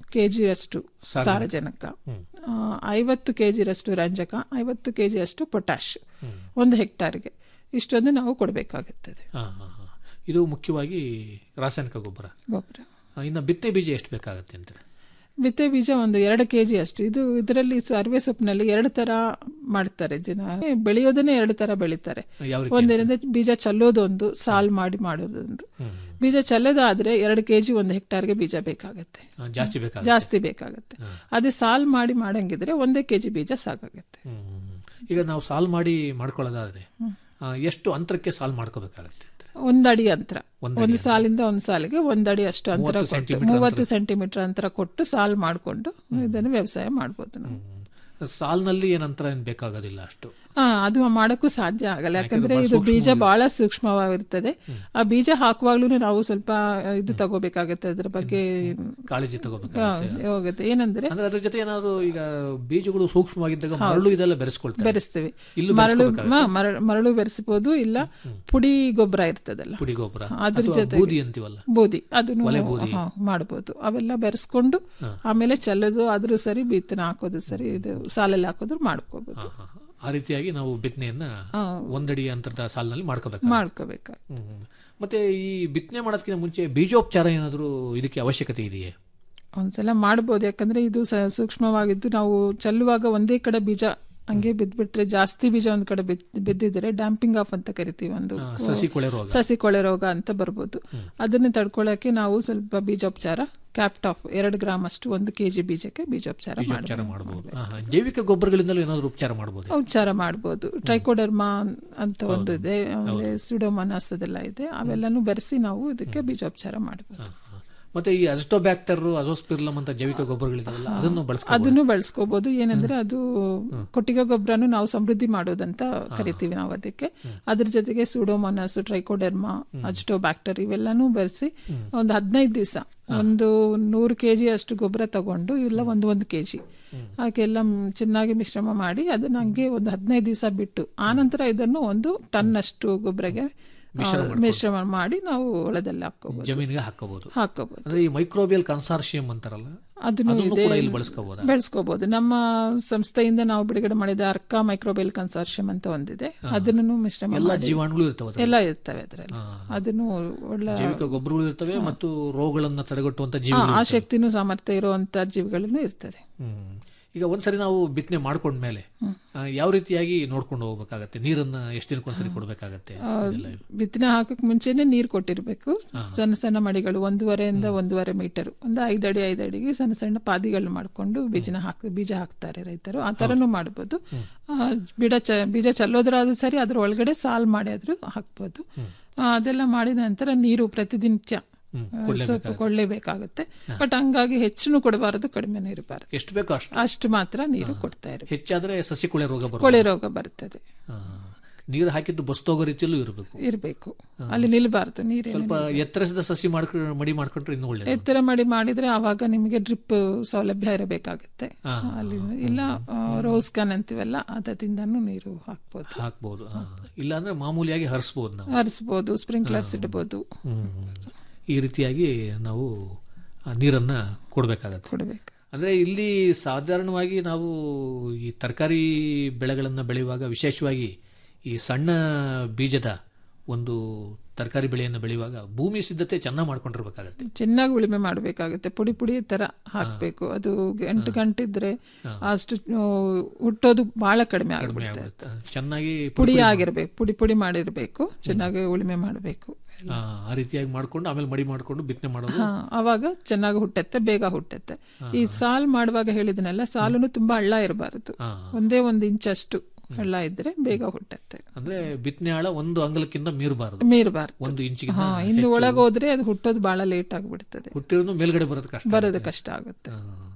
ಕೆ ಜಿಯಷ್ಟು ಸಾರಜನಕ ಆ, ಐವತ್ತು ಕೆ ಜಿರಷ್ಟು ರಂಜಕ ಐವತ್ತು ಕೆ ಜಿಯಷ್ಟು ಪೊಟ್ಯಾಶ್ ಒಂದು ಹೆಕ್ಟಾರ್ಗೆ ಇಷ್ಟೊಂದು ನಾವು ಕೊಡಬೇಕಾಗುತ್ತದೆ ಹಾ, ಹಾ, ಹಾ. ಇದು ಮುಖ್ಯವಾಗಿ ರಾಸಾಯನಿಕ ಗೊಬ್ಬರ ಗೊಬ್ಬರ ಆ, ಇನ್ನು ಬಿತ್ತನೆ ಬೀಜ ಎಷ್ಟು ಬೇಕಾಗುತ್ತೆ ಅಂತಾರೆ ಬಿತ್ತೆ ಬೀಜ ಒಂದು ಎರಡು ಕೆ ಜಿ ಅಷ್ಟು ಇದು ಇದರಲ್ಲಿ ಅರಿವೆ ಸೊಪ್ಪಿನಲ್ಲಿ ಎರಡು ತರ ಮಾಡ್ತಾರೆ ಜನ ಬೆಳೆಯೋದನ್ನೇ ಎರಡು ತರ ಬೆಳಿತಾರೆ ಯಾವ ರೀತಿ ಒಂದೇನಂದ್ರೆ ಬೀಜ ಚಲ್ಲೋದೊಂದು ಸಾಲ್ ಮಾಡಿ ಮಾಡೋದೊಂದು ಬೀಜ ಚಲ್ಲೋದಾದ್ರೆ ಎರಡು ಕೆ ಜಿ ಒಂದು ಹೆಕ್ಟಾರ್ಗೆ ಬೀಜ ಬೇಕಾಗತ್ತೆ ಆ, ಜಾಸ್ತಿ ಬೇಕಾಗುತ್ತೆ ಜಾಸ್ತಿ ಬೇಕಾಗತ್ತೆ ಅದೇ ಸಾಲ್ ಮಾಡಿ ಮಾಡಂಗಿದ್ರೆ ಒಂದೇ ಕೆ ಜಿ ಬೀಜ ಸಾಕಾಗತ್ತೆ ಹ್ಮ್, ಹ್ಮ್, ಹ್ಮ್. ಈಗ ನಾವು ಸಾಲ್ ಮಾಡಿ ಮಾಡ್ಕೊಳ್ಳೋದಾದ್ರೆ ಆ, ಎಷ್ಟು ಅಂತರಕ್ಕೆ ಸಾಲ್ ಮಾಡ್ಕೋಬೇಕಾಗತ್ತೆ ಅಂತಾರೆ ಒಂದಡಿ ಅಂತರ ಒಂದು ಸಾಲಿಂದ ಒಂದು ಸಾಲಿಗೆ ಒಂದಡಿ ಅಷ್ಟು ಅಂತರ ಮೂವತ್ತು ಕೊಟ್ಟು ಸೆಂಟಿಮೀಟರ್ ಮೂವತ್ತು ಸೆಂಟಿಮೀಟರ್ ಅಂತರ ಕೊಟ್ಟು ಸಾಲ್ ಮಾಡಿಕೊಂಡು ಇದನ್ನು ವ್ಯವಸಾಯ ಮಾಡ್ಬೋದು ನಾವು ಸಾಲ್ನಲ್ಲಿ ಏನ್ ಅಂತರ ಏನ್ ಬೇಕಾಗೋದಿಲ್ಲ ಅಷ್ಟು ಹಾ ಅದು ಮಾಡಕ್ಕೂ ಸಾಧ್ಯ ಆಗಲ್ಲ ಯಾಕಂದ್ರೆ ಇದು ಬೀಜ ಬಹಳ ಸೂಕ್ಷ್ಮವಾಗಿರ್ತದೆ ಆ ಬೀಜ ಹಾಕುವಾಗ್ಲೂ ನಾವು ಸ್ವಲ್ಪ ಇದು ತಗೋಬೇಕಾಗತ್ತೆ ಅದ್ರ ಬಗ್ಗೆ ಕಾಳಜಿ ತಗೋಬೇಕಾಗುತ್ತೆ ಹಾ, ಹೋಗುತ್ತೆ ಏನಂದ್ರೆ ಅಂದ್ರೆ ಅದ್ರ ಜೊತೆ ಏನಾದ್ರು ಈಗ ಬೀಜಗಳು ಸೂಕ್ಷ್ಮವಾಗಿದ್ದಾಗ ಮರಳು ಇದೆಲ್ಲ ಬೆರೆಸ್ಕೊಳ್ತಾರೆ ಬೆರೆಸ್ತೀವಿ ಇಲ್ಲೂ ಮರಳು ಮ- ಮರ- ಮರಳು ಬೆರೆಸಬಹುದು ಇಲ್ಲ ಪುಡಿ ಗೊಬ್ಬರ ಇರ್ತದಲ್ಲ ಪುಡಿ ಗೊಬ್ಬರ ಅದ್ರ ಅಥವಾ ಜೊತೆಗೆ ಬೂದಿ ಅಂತೀವಲ್ಲ ಬೂದಿ ಅದನ್ನು ಹಾ, ಮಾಡ್ಬೋದು ಅವೆಲ್ಲ ಬೆರೆಸ್ಕೊಂಡು ಆಮೇಲೆ ಚೆಲ್ಲೋದು ಆದ್ರೂ ಸರಿ ಬಿತ್ತನೆ ಹಾಕೋದು ಸರಿ ಇದು ಸಾಲಲ್ಲಿ ಹಾಕೋದು ಮಾಡ್ಕೋಬಹುದು ಹಾ, ಹಾ. ಆ ರೀತಿಯಾಗಿ ನಾವು ಬಿತ್ತನೆಯನ್ನ ಒಂದಡಿ ಅಂತರದ ಸಾಲಿನಲ್ಲಿ ಮಾಡ್ಕೋಬೇಕು ಮಾಡ್ಕೋಬೇಕು ಹ್ಮ್. ಮತ್ತೆ ಈ ಬಿತ್ತನೆ ಮಾಡೋದಕ್ಕಿಂತ ಮುಂಚೆ ಬೀಜೋಪಚಾರ ಏನಾದರೂ ಇದಕ್ಕೆ ಅವಶ್ಯಕತೆ ಇದೆಯೇ ಒಂದ್ಸಲ ಮಾಡ್ಬೋದು ಯಾಕಂದ್ರೆ ಇದು ಸ- ಸೂಕ್ಷ್ಮವಾಗಿದ್ದು ನಾವು ಚೆಲ್ಲುವಾಗ ಒಂದೇ ಕಡೆ ಬೀಜ ಹಂಗೆ ಬಿದ್ಬಿಟ್ರೆ ಜಾಸ್ತಿ ಬೀಜ ಒಂದ್ ಕಡೆ ಬಿದ್- ಬಿದ್ದಿದ್ರೆ ಡ್ಯಾಂಪಿಂಗ್ ಆಫ್ ಅಂತ ಕರಿತೀವಿ ಒಂದು ಆ, ಸಸಿ ಕೊಳೆ ರೋಗ ಸಸಿ ಕೊಳೆ ರೋಗ ಅಂತ ಬರ್ಬೋದು ಅದನ್ನ ತಡ್ಕೊಳಕ್ಕೆ ನಾವು ಸ್ವಲ್ಪ ಬೀಜೋಪಚಾರ ಕ್ಯಾಪ್ಟಾಫ್ ಎರಡು ಗ್ರಾಮ್ ಅಷ್ಟು ಒಂದು ಕೆಜಿ ಬೀಜಕ್ಕೆ ಬೀಜೋಪಚಾರ ಬೀಜೋಪಚಾರ ಮಾಡಬಹುದು ಜೈವಿಕ ಗೊಬ್ಬರಗಳಿಂದಲೂ ಏನಾದರೂ ಉಪಚಾರ ಮಾಡಬಹುದು ಉಪಚಾರ ಮಾಡ್ಬೋದು ಟ್ರೈಕೋಡರ್ಮಾ ಅಂತ ಒಂದು ಇದೆ ಆಮೇಲೆ ಸುಡೋಮನಾಸ್ ಅದೆಲ್ಲ ಇದೆ ಅವೆಲ್ಲನೂ ಬೆರೆಸಿ ನಾವು ಇದಕ್ಕೆ ಬೀಜೋಪಚಾರ ಮಾಡ್ಬೋದು ಮತ್ತೆ ಈ ಅಜಿಟೋಬ್ಯಾಕ್ಟರ್ ಅಜೋಸ್ಪಿರ್ಲಮ್ ಅಂತ ಜೈವಿಕ ಗೊಬ್ಬರಗಳಿದಾವಲ್ಲ ಅದನ್ನು ಬಳಸ್ಕೊಂಡು ಅದನ್ನು ಬಳಸ್ಕೋಬಹುದು ಏನಂದ್ರೆ ಅದು ಕೊಟ್ಟಿಗೆ ಗೊಬ್ಬರನು ನಾವು ಸಮೃದ್ಧಿ ಮಾಡೋದಂತ ಕರಿತೀವಿ ನಾವು ಅದಕ್ಕೆ ಅದ್ರ ಜೊತೆಗೆ ಸುಡೋಮೋನಾಸ್ ಟ್ರೈಕೋಡರ್ಮಾ ಅಜಿಟೋಬ್ಯಾಕ್ಟರ್ ಇವೆಲ್ಲಾನು ಬೆರೆಸಿ ಒಂದು ಹದಿನೈದು ದಿವಸ ಒಂದು ನೂರು ಕೆಜಿ ಅಷ್ಟು ಗೊಬ್ಬರ ತಗೊಂಡು ಇಲ್ಲ ಒಂದು ಒಂದು ಕೆಜಿ ಹಾಗೆಲ್ಲ ಚೆನ್ನಾಗಿ ಮಿಶ್ರಮ ಮಾಡಿ ಅದನ್ನ ಹಂಗೆ ಒಂದು ಹದಿನೈದು ದಿವಸ ಬಿಟ್ಟು ಆನಂತರ ಇದನ್ನು ಒಂದು ಟನ್ ಅಷ್ಟು ಗೊಬ್ಬರಗೆ ಮಿಶ್ರಮ ಮಾಡಿ ನಾವು ಹೊಲದಲ್ಲಿ ಹಾಕೋಬಹುದು ಜಮೀನಿಗೆ ಹಾಕೋಬಹುದು ಹಾಕೋಬಹುದು ಅಂದ್ರೆ ಈ ಮೈಕ್ರೋಬಿಯಲ್ ಕನ್ಸಾರ್ಷಿಯಂ ಅಂತಾರಲ್ಲ ಅದನ್ನು ಅದನ್ನು ಇದೆ ಕೂಡ ಇಲ್ಲಿ ಬಳಸ್ಕೋಬಹುದಾ ಬೆಳೆಸ್ಕೋಬಹುದು ನಮ್ಮ ಸಂಸ್ಥೆಯಿಂದ ನಾವು ಬಿಡುಗಡೆ ಮಾಡಿದ ಅರ್ಕಾ ಮೈಕ್ರೋಬೆಲ್ ಕನ್ಸಾರ್ಷಿಯಂ ಅಂತ ಒಂದಿದೆ ಅದನ್ನು ಮಿಶ್ರಮ ಎಲ್ಲ ಮಾಡಿ ಜೀವಾಣುಗಳು ಇರ್ತವೆ ಎಲ್ಲ ಇರ್ತವೆ ಅದರಲ್ಲಿ ಅದನ್ನು ಒಳ್ಳೆ ಜೈವಿಕ ಗೊಬ್ಬರಗಳು ಇರ್ತವೆ ಮತ್ತು ರೋಗಗಳನ್ನ ತಡೆಗಟ್ಟುವಂತ ಆ, ಜೀವಿಗಳು ಆ ಶಕ್ತಿನೂ ಸಾಮರ್ಥ್ಯ ಇರುವಂತ ಜೀವಿಗಳನ್ನು ಇರ್ತದೆ ಹ್ಮ್. ಈಗ ಒಂದ್ಸರಿ ನಾವು ಬಿತ್ತನೆ ಮಾಡ್ಕೊಂಡ್ಮೇಲೆ ಆ, ಯಾವ ರೀತಿಯಾಗಿ ನೋಡ್ಕೊಂಡು ಹೋಗ್ಬೇಕಾಗತ್ತೆ ನೀರನ್ನ ಎಷ್ಟು ದಿನಕ್ಕೊಂದ್ಸರಿ ಕೊಡ್ಬೇಕಾಗತ್ತೆ ಇದೆಲ್ಲ. ಬಿತ್ತನೆ ಹಾಕಕ್ ಮುಂಚೆನೆ ನೀರು ಕೊಟ್ಟಿರ್ಬೇಕು ಸಣ್ಣ ಸಣ್ಣ ಮಡಿಗಳು ಒಂದೂವರೆಯಿಂದ ಒಂದೂವರೆ ಮೀಟರ್ ಒಂದು ಐದಡಿ ಐದಡಿಗೆ ಸಣ್ಣ ಸಣ್ಣ ಪಾದಿಗಳು ಮಾಡ್ಕೊಂಡು ಬೀಜನ ಹಾಕ್ ಬೀಜ ಹಾಕ್ತಾರೆ ರೈತರು ಆ ತರನು ಮಾಡ್ಬೋದು ಆ, ಬಿಡ ಚ ಬೀಜ ಚಲ್ಲೋದ್ರಾದ್ರೂ ಸರಿ ಅದ್ರ ಒಳಗಡೆ ಸಾಲ್ ಮಾಡಿ ಆದ್ರೂ ಹಾಕ್ಬೋದು ಆ, ಅದೆಲ್ಲ ಮಾಡಿದ ನಂತರ ನೀರು ಪ್ರತಿದಿನ ಸ್ವಲ್ಪ ಕೊಳ್ಳೇಬೇಕಾಗುತ್ತೆ ಬಟ್ ಹಂಗಾಗಿ ಹೆಚ್ಚು ಕೊಡಬಾರದು ಕಡಿಮೆನೂ ಇರಬಾರದು ಎಷ್ಟು ಬೇಕೋ ಅಷ್ಟು ಅಷ್ಟು ಮಾತ್ರ ನೀರು ಕೊಡ್ತಾ ಇರಬೇಕು ಹೆಚ್ಚಾದ್ರೆ ಸಸಿ ಕೊಳೆ ರೋಗ ಬರುತ್ತೆ ಕೊಳೆ ರೋಗ ಬರ್ತದೆ ಆ, ನೀರು ಹಾಕಿದ್ದು ಬಸ್ತೋಗೋ ರೀತಿಯಲ್ಲೂ ಇರಬೇಕು ಇರಬೇಕು ಅಲ್ಲಿ ನಿಲ್ಬಾರ್ದು ನೀರೇನು ಸ್ವಲ್ಪ ಎತ್ತರಿಸಿದ ಸಸಿ ಮಾಡ್ಕ ಮಡಿ ಮಾಡ್ಕೊಂಡ್ರೆ ಇನ್ನೂ ಒಳ್ಳೇದು ಎತ್ತರ ಮಾಡಿ ಮಾಡಿದ್ರೆ ಆವಾಗ ನಿಮಗೆ ಡ್ರಿಪ್ ಸೌಲಭ್ಯ ಇರಬೇಕಾಗುತ್ತೆ ಅಲ್ಲಿ ಇಲ್ಲ ರೋಸ್ ಕನ್ ಅಂತೀವಲ್ಲ ಅದರಿಂದನೂ ನೀರು ಹಾಕ್ಬೋದು ಹಾಕ್ಬೋದು ಆ. ಇಲ್ಲ ಅಂದ್ರೆ ಮಾಮೂಲಿಯಾಗಿ ಹರಿಸ್ಬೋದು ನಾವು ಹರಿಸ್ಬೋದು ಸ್ಪ್ರಿಂಕ್ಲರ್ಸ್ ಇಡ್ಬೋದು ಈ ರೀತಿಯಾಗಿ ನಾವು ಆ ನೀರನ್ನ ಕೊಡ್ಬೇಕಾಗತ್ತೆ ಕೊಡಬೇಕು ಅಂದ್ರೆ ಇಲ್ಲಿ ಸಾಧಾರಣವಾಗಿ ನಾವು ಈ ತರಕಾರಿ ಬೆಳೆಗಳನ್ನ ಬೆಳೆಯುವಾಗ ವಿಶೇಷವಾಗಿ ಈ ಸಣ್ಣ ಬೀಜದ ಒಂದು ತರಕಾರಿ ಬೆಳೆಯನ್ನು ಬೆಳೆಯುವಾಗ ಭೂಮಿ ಸಿದ್ಧತೆ ಚೆನ್ನಾಗಿ ಮಾಡ್ಕೊಂಡಿರ್ಬೇಕಾಗತ್ತೆ ಚೆನ್ನಾಗಿ ಉಳಿಮೆ ಮಾಡಬೇಕಾಗುತ್ತೆ ಪುಡಿ ಪುಡಿ ತರ ಹಾಕ್ಬೇಕು ಅದು ಎಂಟು ಗಂಟೆ ಇದ್ರೆ ಅಷ್ಟು ಆ, ಹುಟ್ಟೋದು ಬಹಳ ಕಡಿಮೆ ಆಗ್ಬಿಡುತ್ತೆ ಆಗುತ್ತೆ. ಚೆನ್ನಾಗಿ ಪುಡಿ ಆಗಿರ್ಬೇಕು ಪುಡಿ ಪುಡಿ ಮಾಡಿರ್ಬೇಕು ಚೆನ್ನಾಗಿ ಉಳಿಮೆ ಮಾಡಬೇಕು ಆ, ಆ ರೀತಿಯಾಗಿ ಮಾಡ್ಕೊಂಡು ಆಮೇಲೆ ಮಡಿ ಮಾಡ್ಕೊಂಡು ಬಿತ್ತನೆ ಮಾಡೋದು ಹಾ ಅವಾಗ ಚೆನ್ನಾಗಿ ಹುಟ್ಟತ್ತೆ ಬೇಗ ಹುಟ್ಟತ್ತೆ ಈ ಸಾಲ್ ಮಾಡುವಾಗ ಹೇಳಿದ್ನಲ್ಲ ಸಾಲನು ತುಂಬಾ ಹಳ್ಳ ಇರಬಾರದು ಹಾ. ಒಂದೇ ಒಂದು ಇಂಚಷ್ಟು ಹಳ್ಳ ಇದ್ರೆ ಬೇಗ ಹುಟ್ಟತ್ತೆ ಅಂದ್ರೆ ಬಿತ್ತನೆ ಆಳ ಒಂದು ಅಂಗಲಕ್ಕಿಂತ ಮೀರಬಾರದು ಮೀರಬಾರ್ದು ಒಂದು ಇಂಚಿಗಿಂತ ಹಾ ಇನ್ನು ಒಳಗೆ ಹೋದ್ರೆ ಅದು ಹುಟ್ಟೋದು ಬಹಳ ಲೇಟ್ ಆಗ್ಬಿಡ್ತದೆ ಹುಟ್ಟಿರೋದು ಮೇಲ್ಗಡೆ ಬರೋದು ಕಷ್ಟ ಬರೋದು ಕಷ್ಟ ಆಗುತ್ತೆ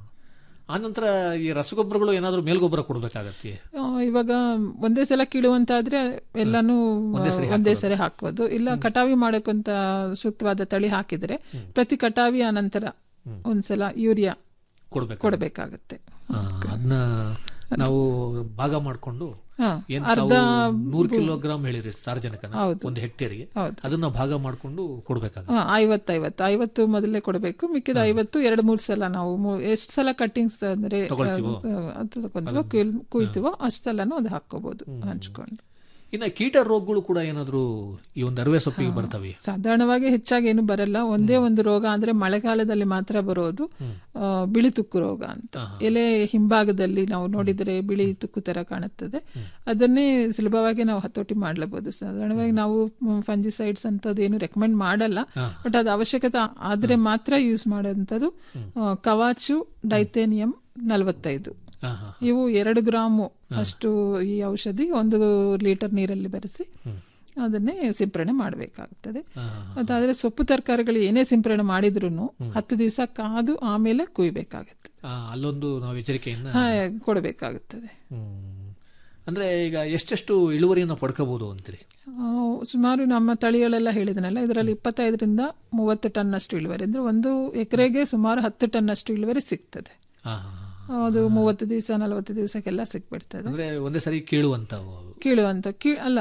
ಆನಂತರ ಈ ರಸಗೊಬ್ಬರಗಳು ಏನಾದರೂ ಮೇಲ್ಗೊಬ್ಬರ ಕೊಡ್ಬೇಕಾಗತ್ತೆ ಆ, ಇವಾಗ ಒಂದೇ ಸಲ ಕೀಳುವಂತಾದ್ರೆ ಎಲ್ಲಾನು ಒಂದೇ ಸರಿ ಹಾಕೋದು ಇಲ್ಲ ಕಟಾವಿ ಮಾಡೋಕ್ಕಂತ ಸೂಕ್ತವಾದ ತಳಿ ಹಾಕಿದ್ರೆ ಪ್ರತಿ ಕಟಾವಿ ಅನಂತರ ಒಂದ್ಸಲ ಯೂರಿಯಾ ಕೊಡ್ಬೇಕು ಕೊಡಬೇಕಾಗತ್ತೆ ಅದನ್ನ ನಾವು ಭಾಗ ಮಾಡ್ಕೊಂಡು ಹಾ, ಏನ್ ಅರ್ಧ ತಾವು ನೂರು ಭೂ- ಕಿಲೋಗ್ರಾಮ್ ಹೇಳಿರಿ ಸಾರ್ವಜನಿಕನ ಹೌದು. ಒಂದು ಹೆಕ್ಟೇರ್ಗೆ ಹೌದು. ಅದನ್ನ ಭಾಗ ಮಾಡ್ಕೊಂಡು ಕೊಡ್ಬೇಕಾಗುತ್ತೆ ಹಾ, ಐವತ್ತು ಐವತ್ತು ಐವತ್ತು ಮೊದಲೇ ಕೊಡಬೇಕು ಮಿಕ್ಕಿದ ಐವತ್ತು ಎರಡು ಮೂರು ಸಲ ನಾವು ಮೂ- ಎಷ್ಟು ಸಲ ಕಟ್ಟಿಂಗ್ಸ್ ಅಂದ್ರೆ ತಗೊಳ್ತೀವೋ? ಆ, ಅದು ತಗೊಂತೀವೋ ಕುಯ್ಲ್- ಕುಯ್ತೀವೋ ಅಷ್ಟು ಸಲನೂ ಅದು ಹಾಕೋಬಹುದು ಹಂಚ್ಕೊಂಡು ಇನ್ನ ಕೀಟ ರೋಗಗಳು ಕೂಡ ಏನಾದ್ರು ಈ ಒಂದು ಅರವೆ ಸೊಪ್ಪಿಗೆ ಬರ್ತವೆ ಸಾಧಾರಣವಾಗಿ ಹೆಚ್ಚಾಗಿ ಏನು ಬರಲ್ಲ ಒಂದೇ ಒಂದು ರೋಗ ಅಂದ್ರೆ ಮಳೆಗಾಲದಲ್ಲಿ ಮಾತ್ರ ಬರೋದು ಆ, ಬಿಳಿ ತುಕ್ಕು ರೋಗ ಅಂತ ಎಲೆ ಹಿಂಭಾಗದಲ್ಲಿ ನಾವು ನೋಡಿದರೆ ಬಿಳಿ ತುಕ್ಕು ತರ ಕಾಣುತ್ತದೆ ಅದನ್ನೇ ಸುಲಭವಾಗಿ ನಾವು ಹತೋಟಿ ಮಾಡಲಬಹುದು ಸಾಧಾರಣವಾಗಿ ನಾವು ಫಂಜಿಸೈಡ್ಸ್ ಅಂತದೇನು ರೆಕಮೆಂಡ್ ಮಾಡಲ್ಲ ಬಟ್ ಅದು ಅವಶ್ಯಕತೆ ಆದ್ರೆ ಮಾತ್ರ ಯೂಸ್ ಮಾಡೋಂಥದ್ದು ಆ, ಕವಾಚು ಡೈಥೇನಿಯಂ ನಲವತ್ತೈದು ಹಾ, ಹಾ. ಇವು ಎರಡು ಗ್ರಾಮು ಅಷ್ಟು ಈ ಔಷಧಿ ಒಂದು ಲೀಟರ್ ನೀರಲ್ಲಿ ಬೆರೆಸಿ ಅದನ್ನೇ ಸಿಂಪರಣೆ ಮಾಡಬೇಕಾಗ್ತದೆ ಅದಾದ್ರೆ ಸೊಪ್ಪು ತರಕಾರಿಗಳು ಏನೇ ಸಿಂಪರಣೆ ಮಾಡಿದ್ರು ಹತ್ತು ದಿವಸ ಕಾದು ಆಮೇಲೆ ಕುಯ್ಬೇಕಾಗತ್ತೆ ಆ, ಅಲ್ಲೊಂದು ನಾವು ಎಚ್ಚರಿಕೆಯಿಂದ ಹಾ, ಕೊಡಬೇಕಾಗುತ್ತದೆ ಹ್ಮ್. ಅಂದ್ರೆ ಈಗ ಎಷ್ಟೆಷ್ಟು ಇಳುವರಿಯನ್ನ ಪಡ್ಕೋಬಹುದು ಅಂತೀರಿ ಆ, ಸುಮಾರು ನಮ್ಮ ತಳಿಗಳೆಲ್ಲ ಹೇಳಿದನಲ್ಲ ಇದರಲ್ಲಿ ಇಪ್ಪತ್ತೈದರಿಂದ ಮೂವತ್ತು ಟನ್ ಅಷ್ಟು ಇಳುವರಿ ಅಂದ್ರೆ ಒಂದು ಎಕರೆಗೆ ಸುಮಾರು ಹತ್ತು ಟನ್ ಅಷ್ಟು ಇಳುವರಿ ಸಿಗ್ತದೆ ಹಾ, ಹಾ, ಹಾ. ಅದು ಮೂವತ್ತು ದಿವಸ ನಲವತ್ತು ದಿವಸಕ್ಕೆಲ್ಲ ಸಿಕ್ಬಿಡ್ತದೆ ಅಂದ್ರೆ ಒಂದೇ ಸರಿ ಕೇಳುವಂತವು ಅವು. ಕೀಳುವಂತ ಕೀ ಅಲ್ಲ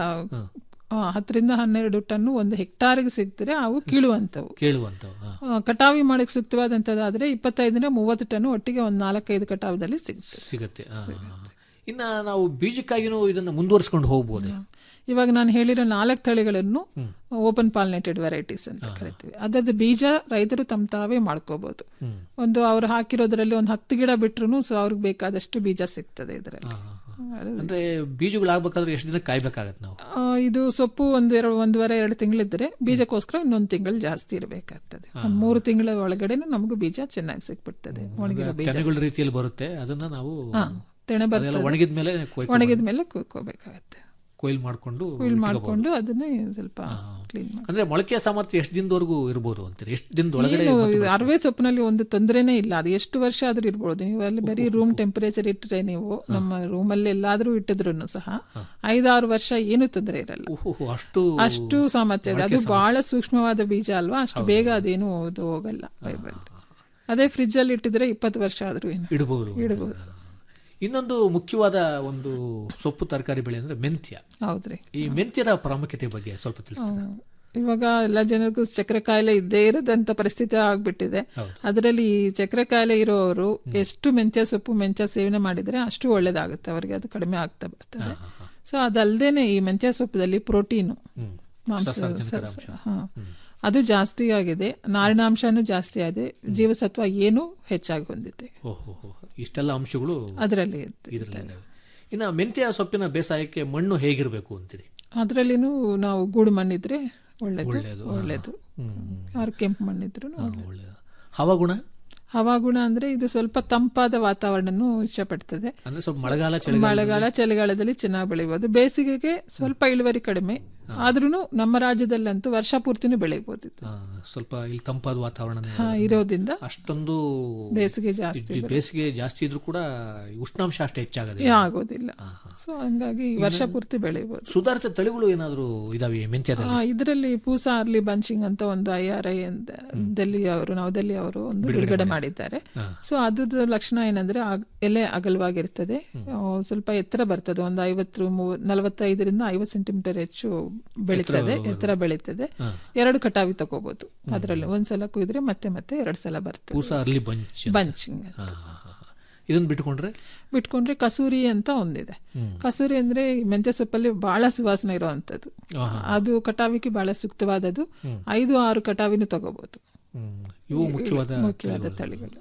ಆ, ಹತ್ತರಿಂದ ಹನ್ನೆರಡು ಟನ್ನು ಒಂದು ಹೆಕ್ಟಾರ್ಗೆ ಸಿಗ್ತದೆ ಅವು ಕೀಳುವಂತವು ಕೇಳುವಂತವು ಹಾ. ಆ, ಕಟಾವಿ ಮಾಡಕ್ಕೆ ಸೂಕ್ತವಾದಂಥದ್ದಾದ್ರೆ ಇಪ್ಪತ್ತೈದರಿಂದ ಮೂವತ್ತು ಟನ್ನು ಒಟ್ಟಿಗೆ ಒಂದು ನಾಲ್ಕೈದು ಕಟಾವದಲ್ಲಿ ಸಿಗ್ತದೆ ಸಿಗತ್ತೆ ಹಾ, ಹಾ, ಹಾ. ಇನ್ನ ನಾವು ಬೀಜಕ್ಕಾಗಿನೂ ಇದನ್ನ ಮುಂದುವರಿಸ್ಕೊಂಡು ಹೋಗ್ಬೋದೇ ಇವಾಗ ನಾನು ಹೇಳಿರೋ ನಾಲ್ಕು ತಳಿಗಳನ್ನು ಓಪನ್ ಪಾಲಿನೇಟೆಡ್ ವೆರೈಟೀಸ್ ಅಂತ ಕರಿತೀವಿ ಅದದ್ದು ಬೀಜ ರೈತರು ತಮ್ಮ ತಾವೇ ಮಾಡ್ಕೋಬಹುದು ಒಂದು ಅವ್ರು ಹಾಕಿರೋದ್ರಲ್ಲಿ ಒಂದು ಹತ್ತು ಗಿಡ ಬಿಟ್ರು ಸೊ ಅವ್ರಿಗೆ ಬೇಕಾದಷ್ಟು ಬೀಜ ಸಿಗ್ತದೆ ಇದರಲ್ಲಿ ಅಂದ್ರೆ ಬೀಜಗಳಾಗ್ಬೇಕಾದ್ರೆ ಎಷ್ಟು ದಿನ ಕಾಯ್ಬೇಕಾಗತ್ತೆ ನಾವು ಆ, ಇದು ಸೊಪ್ಪು ಒಂದು ಎರಡು ಒಂದೂವರೆ ಎರಡು ತಿಂಗಳಿದ್ರೆ ಬೀಜಕ್ಕೋಸ್ಕರ ಇನ್ನೊಂದು ತಿಂಗಳು ಜಾಸ್ತಿ ಇರಬೇಕಾಗ್ತದೆ ಒಂದು ಮೂರು ತಿಂಗಳ ಒಳಗಡೆನೆ ನಮಗೂ ಬೀಜ ಚೆನ್ನಾಗಿ ಸಿಕ್ಬಿಡ್ತದೆ ಒಣಗಿರೋ ಬೀಜ ತೆನೆಗಳ ರೀತಿಯಲ್ಲಿ ಬರುತ್ತೆ ಅದನ್ನ ನಾವು ಹಾ, ತೆನೆ ಅದೆಲ್ಲ ಬರ್ತದೆ ಒಣಗಿದ ಮೇಲೆ ಒಣಗಿದ ಮೇಲೆ ಕುಯ್ಕೋಬೇಕಾಗತ್ತೆ ಕೊಯ್ಲು ಮಾಡ್ಕೊಂಡು ಕುಯ್ಲ್ ಇಟ್ಕೋಬಹುದು. ಮಾಡ್ಕೊಂಡು ಅದನ್ನೇ ಸ್ವಲ್ಪ ಕ್ಲೀನ್ ಮಾಡಿ ಅಂದ್ರೆ ಮೊಳಕೆ ಸಾಮರ್ಥ್ಯ ಎಷ್ಟು ದಿನದವರೆಗೂ ಇರ್ಬೋದು ಅಂತೀರಿ ಎಷ್ಟು ದಿನದ ಒಳಗಡೆ ಏನು ಮತ್ತೆ ಇದು ಅರವೆ ಸೊಪ್ಪಿನಲ್ಲಿ ಒಂದು ತೊಂದರೆನೇ ಇಲ್ಲ ಅದು ಎಷ್ಟು ವರ್ಷ ಆದ್ರೂ ಇರ್ಬೋದು ನೀವು ಅಲ್ಲಿ ಬರೀ ರೂಮ್ ಟೆಂಪರೇಚರ್ ಇಟ್ಟರೆ ನೀವು ನಮ್ಮ ರೂಮಲ್ಲಿ ಎಲ್ಲಾದ್ರೂ ಇಟ್ಟಿದ್ರು ಸಹ ಐದಾರು ವರ್ಷ ಏನು ತೊಂದರೆ ಇರಲ್ಲ ಓಹೋ, ಅಷ್ಟು ಅಷ್ಟು ಸಾಮರ್ಥ್ಯ ಇದೆ ಅದು ಬಹಳ ಸೂಕ್ಷ್ಮವಾದ ಬೀಜ ಅಲ್ವಾ ಅಷ್ಟು ಬೇಗ ಅದೇನು ಇದು ಹೋಗಲ್ಲ ಫೈಬರ್ ಅದೇ ಫ್ರಿಜ್ ಅಲ್ಲಿ ಇಟ್ಟಿದ್ರೆ ಇಪ್ಪತ್ತು ವರ್ಷ ಆದ್ರೂ ಏನು ಇಡಬಹುದು ಇಡಬಹುದು ಇನ್ನೊಂದು ಮುಖ್ಯವಾದ ಒಂದು ಸೊಪ್ಪು ತರಕಾರಿ ಬೆಳೆ ಅಂದ್ರೆ ಮೆಂತ್ಯ ಹೌದ್ರಿ ಈ ಮೆಂತ್ಯದ ಪ್ರಾಮುಖ್ಯತೆ ಬಗ್ಗೆ ಸ್ವಲ್ಪ ತಿಳಿಸಿ ಹ್ಮ್. ಇವಾಗ ಎಲ್ಲ ಜನಕ್ಕೂ ಸಕ್ಕರೆ ಕಾಯಿಲೆ ಇದ್ದೇ ಇರದಂತ ಪರಿಸ್ಥಿತಿ ಆಗ್ಬಿಟ್ಟಿದೆ ಅದರಲ್ಲಿ ಈ ಸಕ್ಕರೆ ಕಾಯಿಲೆ ಇರೋರು ಎಷ್ಟು ಮೆಂತ್ಯ ಸೊಪ್ಪು ಮೆಂತ್ಯ ಸೇವನೆ ಮಾಡಿದ್ರೆ ಅಷ್ಟು ಒಳ್ಳೇದಾಗುತ್ತೆ ಅವರಿಗೆ ಅದು ಕಡಿಮೆ ಆಗ್ತಾ ಬರ್ತದೆ ಸೊ ಅದಲ್ದೇನೆ ಈ ಮೆಂತ್ಯ ಸೊಪ್ಪದಲ್ಲಿ ಪ್ರೋಟೀನು ಮಾಂಸ ಸಸಾರಜನಕರ ಸ- ಸ- ಹಾ. ಅದು ಜಾಸ್ತಿ ಆಗಿದೆ ನಾರಿನಾಂಶನೂ ಜಾಸ್ತಿ ಆಗಿದೆ ಜೀವಸತ್ವ ಏನು ಹೆಚ್ಚಾಗಿ ಹೊಂದಿದೆ ಓಹೋ ಇಷ್ಟೆಲ್ಲ ಅಂಶಗಳು ಅದರಲ್ಲಿ ಇದರಲ್ಲಿ ಇನ್ನು ಮೆಂತ್ಯ ಸೊಪ್ಪಿನ ಬೇಸಾಯಕ್ಕೆ ಮಣ್ಣು ಹೇಗಿರಬೇಕು ಅಂತೀರಿ ಅದರಲ್ಲಿನೂ ನಾವು ಗೂಡು ಮಣ್ಣಿದ್ರೆ ಒಳ್ಳೇದು ಒಳ್ಳೇದು, ಹಾ. ಒಳ್ಳೇದು ಹ್ಮ್. ಆರು ಕೆಂಪು ಮಣ್ಣಿದ್ರು ಒಳ್ಳೆಯದು ಹವಾಗುಣ ಹವಾಗುಣ ಅಂದ್ರೆ ಇದು ಸ್ವಲ್ಪ ತಂಪಾದ ವಾತಾವರಣನೂ ಇಷ್ಟಪಡ್ತದೆ ಅಂದ್ರೆ ಸ್ವಲ್ಪ ಮಳೆಗಾಲ ಚಳಿಗಾಲ ಮಳೆಗಾಲ ಚಳಿಗಾಲದಲ್ಲಿ ಚೆನ್ನಾಗಿ ಬೆಳಿಬಹುದು ಬೇಸಿಗೆಗೆ ಸ್ವಲ್ಪ ಇಳುವರಿ ಕಡಿಮೆ ಆದ್ರೂ ನಮ್ಮ ರಾಜ್ಯದಲ್ಲಂತೂ ವರ್ಷ ಪೂರ್ತಿನೂ ಬೆಳಿಬಹುದು ಇದು. ಆ, ಸ್ವಲ್ಪ ಇಲ್ಲಿ ತಂಪಾದ ವಾತಾವರಣ ಹಾ, ಇರೋದ್ರಿಂದ ಅಷ್ಟೊಂದು ಬೇಸಿಗೆ ಜಾಸ್ತಿ ಇದ್- ಬೇಸಿಗೆ ಜಾಸ್ತಿ ಇದ್ರೂ ಕೂಡ ಈ ಉಷ್ಣಾಂಶ ಅಷ್ಟು ಹೆಚ್ಚಾಗದೆ ಏ ಆಗೋದಿಲ್ಲ ಸೊ ಹಂಗಾಗಿ ವರ್ಷ ಪೂರ್ತಿ ಬೆಳಿಬಹುದು ಸುಧಾರಿತ ತಳಿಗಳು ಏನಾದ್ರು ಇದಾವೆ ಮೆಂತ್ಯದಲ್ಲಿ ಇದರಲ್ಲಿ ಪೂಸಾ ಅರ್ಲಿ ಬಂಚಿಂಗ್ ಅಂತ ಒಂದು ಐ ಆರ್ ಐ ಡೆಲ್ಲಿ ಅವರು ನವದೆಹಲಿ ಅವರು ಒಂದು ಬಿಡುಗಡೆ ಮಾಡಿದ್ದಾರೆ ಸೊ ಅದ್ರದ್ದು ಲಕ್ಷಣ ಏನಂದ್ರೆ ಅಗ್- ಎಲೆ ಅಗಲವಾಗಿರ್ತದೆ ಆ, ಸ್ವಲ್ಪ ಎತ್ತರ ಬರ್ತದೆ ಒಂದು ಐವತ್ತು ಮೂವ- ನಲವತ್ತೈದರಿಂದ ಐವತ್ತು ಸೆಂಟಿಮೀಟರ್ ಹೆಚ್ಚು ಬೆಳೀತದೆ ಎತ್ತರ ಬೆಳೀತದೆ ಎರಡು ಕಟಾವಿ ತಗೋಬಹುದು ಅದರಲ್ಲಿ ಒಂದ್ಸಲ ಕುಯ್ದ್ರೆ ಮತ್ತೆ ಮತ್ತೆ ಎರಡು ಸಲ ಬರ್ತದೆ ಪೂಸ ಅರ್ಲಿ ಬಂಚ್ ಬಂಚಿಂಗ್ ಹಾ, ಹಾ, ಹಾ. ಇದನ್ನ ಬಿಟ್ಕೊಂಡ್ರೆ ಬಿಟ್ಕೊಂಡ್ರೆ ಕಸೂರಿ ಅಂತ ಒಂದಿದೆ ಕಸೂರಿ ಅಂದ್ರೆ ಈ ಮೆಂತ್ಯ ಸೊಪ್ಪಲ್ಲಿ ಬಹಳ ಸುವಾಸನೆ ಇರುವಂತದ್ದು ಅದು ಕಟಾವಿಗೆ ಬಹಳ ಸೂಕ್ತವಾದದ್ದು ಐದು ಆರು ಕಟಾವಿನೂ ತಗೋಬಹುದು ಹ್ಮ್. ಇವು ಮುಖ್ಯವಾದ ಮುಖ್ಯವಾದ ತಳಿಗಳು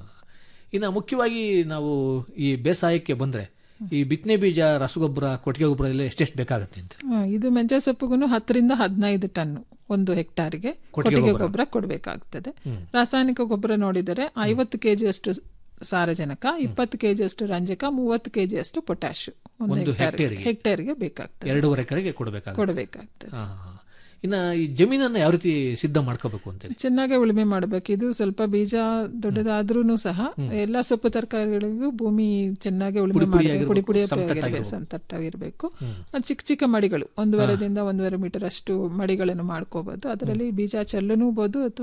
ಇನ್ನು ಮುಖ್ಯವಾಗಿ ನಾವು ಈ ಬೇಸಾಯಕ್ಕೆ ಬಂದ್ರೆ ಈ ಬಿತ್ತನೆ ಬೀಜ ರಸಗೊಬ್ಬರ ಕೊಟ್ಟಿಗೆ ಗೊಬ್ಬರ ಎಲ್ಲ ಎಷ್ಟೆಷ್ಟು ಬೇಕಾಗುತ್ತೆ ಅಂತ ಆ, ಇದು ಮೆಂತ್ಯ ಸೊಪ್ಪುಗೂ ಹತ್ತರಿಂದ ಹದಿನೈದು ಟನ್ ಒಂದು ಹೆಕ್ಟಾರ್ಗೆ ಕೊಟ್ಟಿಗೆ ಗೊಬ್ಬರ ಕೊಡಬೇಕಾಗ್ತದೆ ರಾಸಾಯನಿಕ ಗೊಬ್ಬರ ನೋಡಿದರೆ ಐವತ್ತು ಕೆಜಿ ಅಷ್ಟು ಸಾರಜನಕ ಇಪ್ಪತ್ತು ಕೆಜಿ ಅಷ್ಟು ರಂಜಕ ಮೂವತ್ತು ಕೆಜಿ ಅಷ್ಟು ಪೊಟ್ಯಾಶ್ ಒಂದು ಒಂದು ಹೆಕ್ಟಾರ್ ಹೆಕ್ಟೇರ್ಗೆ? ಹೆಕ್ಟೇರ್ಗೆ ಬೇಕಾಗ್ತದೆ ಎರಡೂವರೆ ಎಕರೆಗೆ ಕೊಡಬೇಕಾಗುತ್ತೆ ಕೊಡಬೇಕಾಗ್ತದೆ ಹಾ, ಹಾ. ಇನ್ನ ಈ ಜಮೀನನ್ನ ಯಾವ ರೀತಿ ಸಿದ್ಧ ಮಾಡ್ಕೋಬೇಕು ಅಂತೇಳಿ ಚೆನ್ನಾಗಿ ಉಳುಮೆ ಮಾಡಬೇಕು ಇದು ಸ್ವಲ್ಪ ಬೀಜ ದೊಡ್ಡದಾದ್ರೂ ಸಹ ಎಲ್ಲಾ ಸೊಪ್ಪು ತರಕಾರಿಗಳಿಗೂ ಭೂಮಿ ಚೆನ್ನಾಗಿ ಉಳುಮೆ ಮಾಡಬೇಕು ಪುಡಿ ಪುಡಿ ಸಂತಟ್ಟಾಗಿರ್ಬೇಕು ಅದ್ ಚಿಕ್ಕ ಚಿಕ್ಕ ಮಡಿಗಳು ಒಂದೂವರೆದಿಂದ ಒಂದೂವರೆ ಮೀಟರ್ ಅಷ್ಟು ಮಡಿಗಳನ್ನು ಮಾಡ್ಕೋಬಹುದು ಅದರಲ್ಲಿ ಬೀಜ ಚೆಲ್ಲನೂಬಹುದು ಅಥವಾ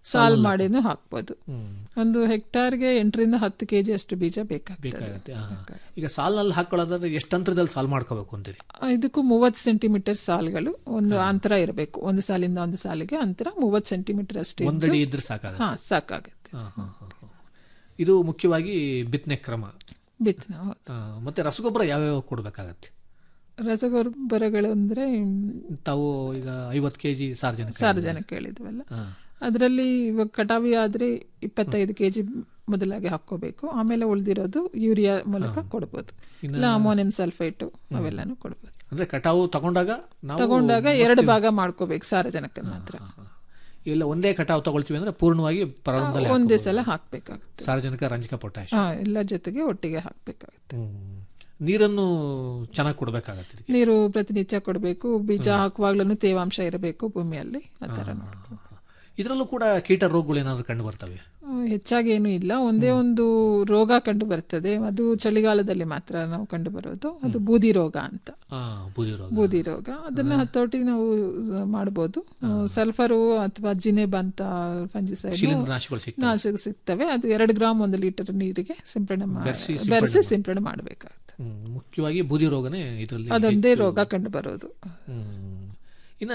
ಸಾಲ್ ಮಾಡಿನೂ ಹಾಕ್ಬೋದು ಒಂದು ಹೆಕ್ಟಾರ್ಗೆ ಎಂಟರಿಂದ ಹತ್ತು ಕೆಜಿ ಅಷ್ಟು ಬೀಜ ಬೇಕಾಗ್ತದೆ ಬೇಕಾಗತ್ತೆ ಆ. ಈಗ ಸಾಲ್ನಲ್ಲಿ ಹಾಕೊಳ್ಳೋದಾದ್ರೆ ಎಷ್ಟು ಅಂತರದಲ್ಲಿ ಸಾಲ್ ಮಾಡ್ಕೋಬೇಕು ಅಂತೀರಿ ಆ, ಇದಕ್ಕೂ ಮೂವತ್ತು ಸೆಂಟಿಮೀಟರ್ ಸಾಲ್ಗಳು ಒಂದು ಅಂತರ ಇರಬೇಕು ಒಂದು ಸಾಲಿಂದ ಒಂದು ಸಾಲಿಗೆ ಅಂತರ ಮೂವತ್ತು ಸೆಂಟಿಮೀಟರ್ ಅಷ್ಟು ಒಂದಡಿ ಇದ್ರೆ ಸಾಕಾಗುತ್ತೆ ಹಾ ಸಾಕಾಗುತ್ತೆ ಆ, ಹಾ, ಹಾ, ಹಾ. ಇದು ಮುಖ್ಯವಾಗಿ ಬಿತ್ತನೆ ಕ್ರಮ ಬಿತ್ತನೆ ಹೌದು. ಆ, ಮತ್ತೆ ರಸಗೊಬ್ಬರ ಯಾವ್ಯಾವ ಕೊಡಬೇಕಾಗತ್ತೆ ರಸಗೊಬ್ಬರಗಳು ಅಂದ್ರೆ ತಾವು ಈಗ ಐವತ್ತು ಕೆ ಜಿ ಸಾರ್ವಜನಿಕ ಸಾರ್ವಜನಿಕ ಹೇಳಿದ್ವಲ್ಲ ಹಾ. ಅದರಲ್ಲಿ ಇವಾಗ ಕಟಾವಿ ಆದ್ರೆ ಇಪ್ಪತ್ತೈದು ಕೆಜಿ ಮೊದಲಾಗಿ ಹಾಕೋಬೇಕು ಆಮೇಲೆ ಉಳಿದಿರೋದು ಯೂರಿಯಾ ಮೂಲಕ ಕೊಡ್ಬೋದು ಇಲ್ಲ ಅಮೋನಿಯಂ ಸಲ್ಫೇಟು ಅವೆಲ್ಲಾನು ಕೊಡ್ಬೋದು ಅಂದ್ರೆ ಕಟಾವು ತಗೊಂಡಾಗ ನಾವು ತಗೊಂಡಾಗ ಎರಡು ಭಾಗ ಮಾಡ್ಕೋಬೇಕು ಸಾರಜನಕ ಮಾತ್ರ ಇಲ್ಲ ಒಂದೇ ಕಟಾವು ತಗೊಳ್ತೀವಿ ಅಂದ್ರೆ ಪೂರ್ಣವಾಗಿ ಪ್ರಾರಂಭದಲ್ಲಿ ಒಂದೇ ಹಾಕ್ಬೋದು. ಸಲ ಹಾಕ್ಬೇಕಾಗುತ್ತೆ ಸಾರ್ವಜನಿಕ ರಂಜಕ ಪೊಟ್ಯಾಶ್ ಹಾ ಎಲ್ಲ ಜೊತೆಗೆ ಒಟ್ಟಿಗೆ ಹಾಕ್ಬೇಕಾಗುತ್ತೆ ನೀರನ್ನು ಚೆನ್ನಾಗಿ ಕೊಡ್ಬೇಕಾಗತ್ತೆ ಇದಕ್ಕೆ. ನೀರು ಪ್ರತಿನಿತ್ಯ ಕೊಡಬೇಕು ಬೀಜ ಹಾಕುವಾಗ್ಲೂ ತೇವಾಂಶ ಇರಬೇಕು ಭೂಮಿಯಲ್ಲಿ ಆ ಥರ ನೋಡ್ಕೊಂಡು ಇದರಲ್ಲೂ ಕೂಡ ಕೀಟ ರೋಗಗಳು ಏನಾದ್ರು ಕಂಡು ಬರ್ತವೆ ಆ, ಹೆಚ್ಚಾಗಿ ಏನೂ ಇಲ್ಲ ಒಂದೇ ಒಂದು ರೋಗ ಕಂಡು ಬರ್ತದೆ ಅದು ಚಳಿಗಾಲದಲ್ಲಿ ಮಾತ್ರ ನಾವು ಕಂಡು ಬರೋದು ಅದು ಬೂದಿ ರೋಗ ಅಂತ ಆ, ಬೂದಿ ರೋಗ ಬೂದಿ ರೋಗ ಅದನ್ನ ಹತೋಟಿ ನಾವು ಆ, ಮಾಡ್ಬೋದು ಸಲ್ಫರು ಅಥವಾ ಜಿನೆಬ್ ಅಂತ ಫಂಜಿಸೈಡ್ ಶಿಲೀಂಧ್ರನಾಶಕಗಳು ಸಿಗ್ತವೆ. ನಾಶಕ ಸಿಗ್ತವೆ ಅದು ಎರಡು ಗ್ರಾಮ್ ಒಂದು ಲೀಟರ್ ನೀರಿಗೆ ಸಿಂಪಡಣೆ ಮಾಡಿ ಬೆರ್ಸಿ ಸಿಂಪಡಣೆ ಬೆರೆಸಿ ಸಿಂಪಡಣೆ ಮಾಡಬೇಕಾಗುತ್ತೆ ಹ್ಮ್. ಮುಖ್ಯವಾಗಿ ಬೂದಿ ರೋಗನೇ ಇದರಲ್ಲಿ ಅದೊಂದೇ ರೋಗ ಕಂಡು ಬರೋದು ಹ್ಮ್. ಇನ್ನ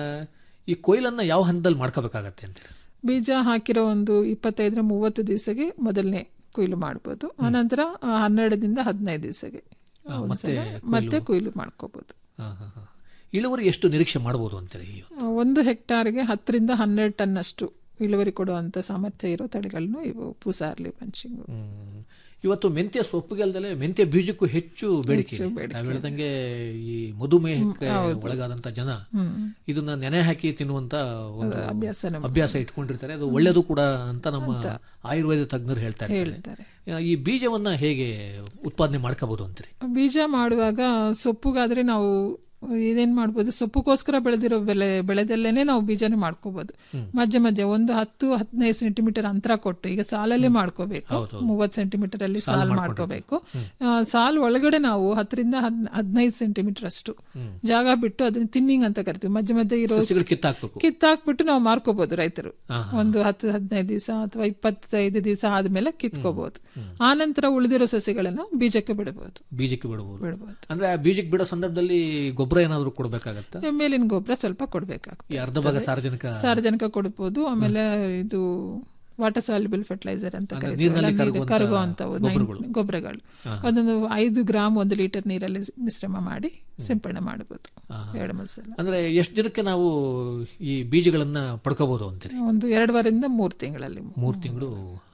ಈ ಕೊಯ್ಲನ್ನ ಯಾವ ಹಂತದಲ್ಲಿ ಮಾಡ್ಕೋಬೇಕಾಗತ್ತೆ ಅಂತೀರಿ ಬೀಜ ಹಾಕಿರೋ ಒಂದು ಇಪ್ಪತ್ತೈದರ ಮೂವತ್ತು ದಿವಸಗೆ ಮೊದಲನೇ ಕೊಯ್ಲು ಮಾಡ್ಬೋದು ಆನಂತರ ಆ, ಹನ್ನೆರಡರಿಂದ ಹದಿನೈದು ದಿವಸಗೆ ಮತ್ತೆ ಮತ್ತೆ ಕೊಯ್ಲು ಮಾಡ್ಕೋಬಹುದು ಹಾ, ಹಾ, ಹಾ. ಇಳುವರಿ ಎಷ್ಟು ನಿರೀಕ್ಷೆ ಮಾಡ್ಬೋದು ಅಂತೀರಿ ಒಂದು ಹೆಕ್ಟಾರ್ಗೆ ಹತ್ತರಿಂದ ಹನ್ನೆರಡು ಟನ್ ಅಷ್ಟು ಇಳುವರಿ ಕೊಡುವಂತ ಸಾಮರ್ಥ್ಯ ಇರೋ ತಳಿಗಳನ್ನು ಇವು ಪೂಸಾರ್ಲಿ ಪಂಚಿಂಗು ಹ್ಮ್. ಇವತ್ತು ಮೆಂತ್ಯ ಸೊಪ್ಪಿಗೆ ಅಲ್ದಲೆ ಮೆಂತ್ಯ ಬೀಜಕ್ಕೂ ಹೆಚ್ಚು ಬೇಡಿಕೆ ಹೆಚ್ಚು ಇದೆ. ಬೇಡಿಕೆ ತಾವ್ ಹೇಳ್ದಂಗೆ ಈ ಮಧುಮೇಹಕ್ಕೆ ಒಳಗಾದಂತ ಜನ ಇದನ್ನ ನೆನೆ ಹಾಕಿ ತಿನ್ನುವಂತ ಒಂದು ಅಭ್ಯಾಸನ ಅಭ್ಯಾಸ ಇಟ್ಕೊಂಡಿರ್ತಾರೆ ಅದು ಒಳ್ಳೇದು ಕೂಡ ಅಂತ ನಮ್ಮ ಆಯುರ್ವೇದ ತಜ್ಞರು ಹೇಳ್ತಾ ಇರ್ತಾರೆ ಹೇಳ್ತಾರೆ. ಈ ಬೀಜವನ್ನ ಹೇಗೆ ಉತ್ಪಾದನೆ ಮಾಡ್ಕೋಬಹುದು ಅಂತೀರಿ ಬೀಜ ಮಾಡುವಾಗ ಸೊಪ್ಪುಗಾದ್ರೆ ನಾವು ಇದೇನ್ ಮಾಡ್ಬೋದು ಸೊಪ್ಪುಗೋಸ್ಕರ ಬೆಳೆದಿರೋ ಬೆಳೆ ಬೆಳೆದಲ್ಲೇನೆ ನಾವು ಬೀಜನ ಮಾಡ್ಕೋಬಹುದು ಮಧ್ಯ ಮಧ್ಯ ಒಂದು ಹತ್ತು ಹದಿನೈದು ಸೆಂಟಿಮೀಟರ್ ಅಂತರ ಕೊಟ್ಟು ಈಗ ಸಾಲಲ್ಲೇ ಮಾಡ್ಕೋಬೇಕು ಮೂವತ್ತು ಸೆಂಟಿಮೀಟರ್ ಅಲ್ಲಿ ಸಾಲ್ ಮಾಡ್ಕೋಬೇಕು ಆ, ಸಾಲ್ ಒಳಗಡೆ ನಾವು ಹತ್ತರಿಂದ ಹದಿನೈದು ಸೆಂಟಿಮೀಟರ್ ಅಷ್ಟು ಜಾಗ ಬಿಟ್ಟು ಅದನ್ನ ತಿನ್ನಿಂಗ್ ಅಂತ ಕರಿತೀವಿ ಮಧ್ಯ ಮಧ್ಯ ಇರೋ ಸಸಿಗಳು ಕಿತ್ತಾಕ್ಬೇಕು ಕಿತ್ತಾಕ್ಬಿಟ್ಟು ನಾವು ಮಾರ್ಕೋಬಹುದು ರೈತರು ಒಂದು ಹತ್ತು ಹದಿನೈದು ದಿವಸ ಅಥವಾ ಇಪ್ಪತ್ತೈದು ದಿವಸ ಆದ್ಮೇಲೆ ಕಿತ್ಕೋಬಹುದು ಆ ನಂತರ ಉಳಿದಿರೋ ಸಸಿಗಳನ್ನು ಬೀಜಕ್ಕೆ ಬಿಡಬಹುದು ಬೀಜಕ್ಕೆ ಬಿಡಬಹುದು ಬಿಡಬಹುದು ಅಂದ್ರೆ ಆ ಬೀಜಕ್ಕೆ ಬಿಡೋ ಸಂದರ್ಭದಲ್ಲಿ ಗೊಬ್ಬರ ಏನಾದ್ರು ಕೊಡ್ಬೇಕಾಗತ್ತ ಮೇಲಿನ ಗೊಬ್ಬರ ಸ್ವಲ್ಪ ಕೊಡ್ಬೇಕಾಗ್ತದೆ ಈ ಅರ್ಧ ಭಾಗ ಸಾರ್ವಜನಿಕ ಸಾರಜನಕ ಕೊಡ್ಬೋದು ಆಮೇಲೆ ಇದು ವಾಟರ್ ಸಾಲ್ಯುಬಲ್ ಫರ್ಟಿಲೈಸರ್ ಅಂತ ಅಂದ್ರೆ ಕರೀತೀವಲ್ಲ, ನೀರಿನಲ್ಲಿ ನೀರು ಕರಗುವಂತ ಕರಗುವಂತವು ನೈನ್- ಗೊಬ್ಬರಗಳು. ಗೊಬ್ಬರಗಳು ಒಂದೊಂದು ಐದು ಗ್ರಾಮ್ ಒಂದು ಲೀಟರ್ ನೀರಲ್ಲಿ ಮಿಶ್ರಮ ಮಾಡಿ ಸಿಂಪಡಣೆ ಮಾಡಬಹುದು ಎರಡು ಮೂರು ಸಲ ಅಂದ್ರೆ ಎಷ್ಟು ದಿನಕ್ಕೆ ನಾವು ಈ ಬೀಜಗಳನ್ನ ಪಡ್ಕೋಬಹುದು ಅಂತೀರಿ ಒಂದು ಎರಡುವರೆಯಿಂದ ಮೂರು ತಿಂಗಳಲ್ಲಿ ಮೂರು ತಿಂಗಳು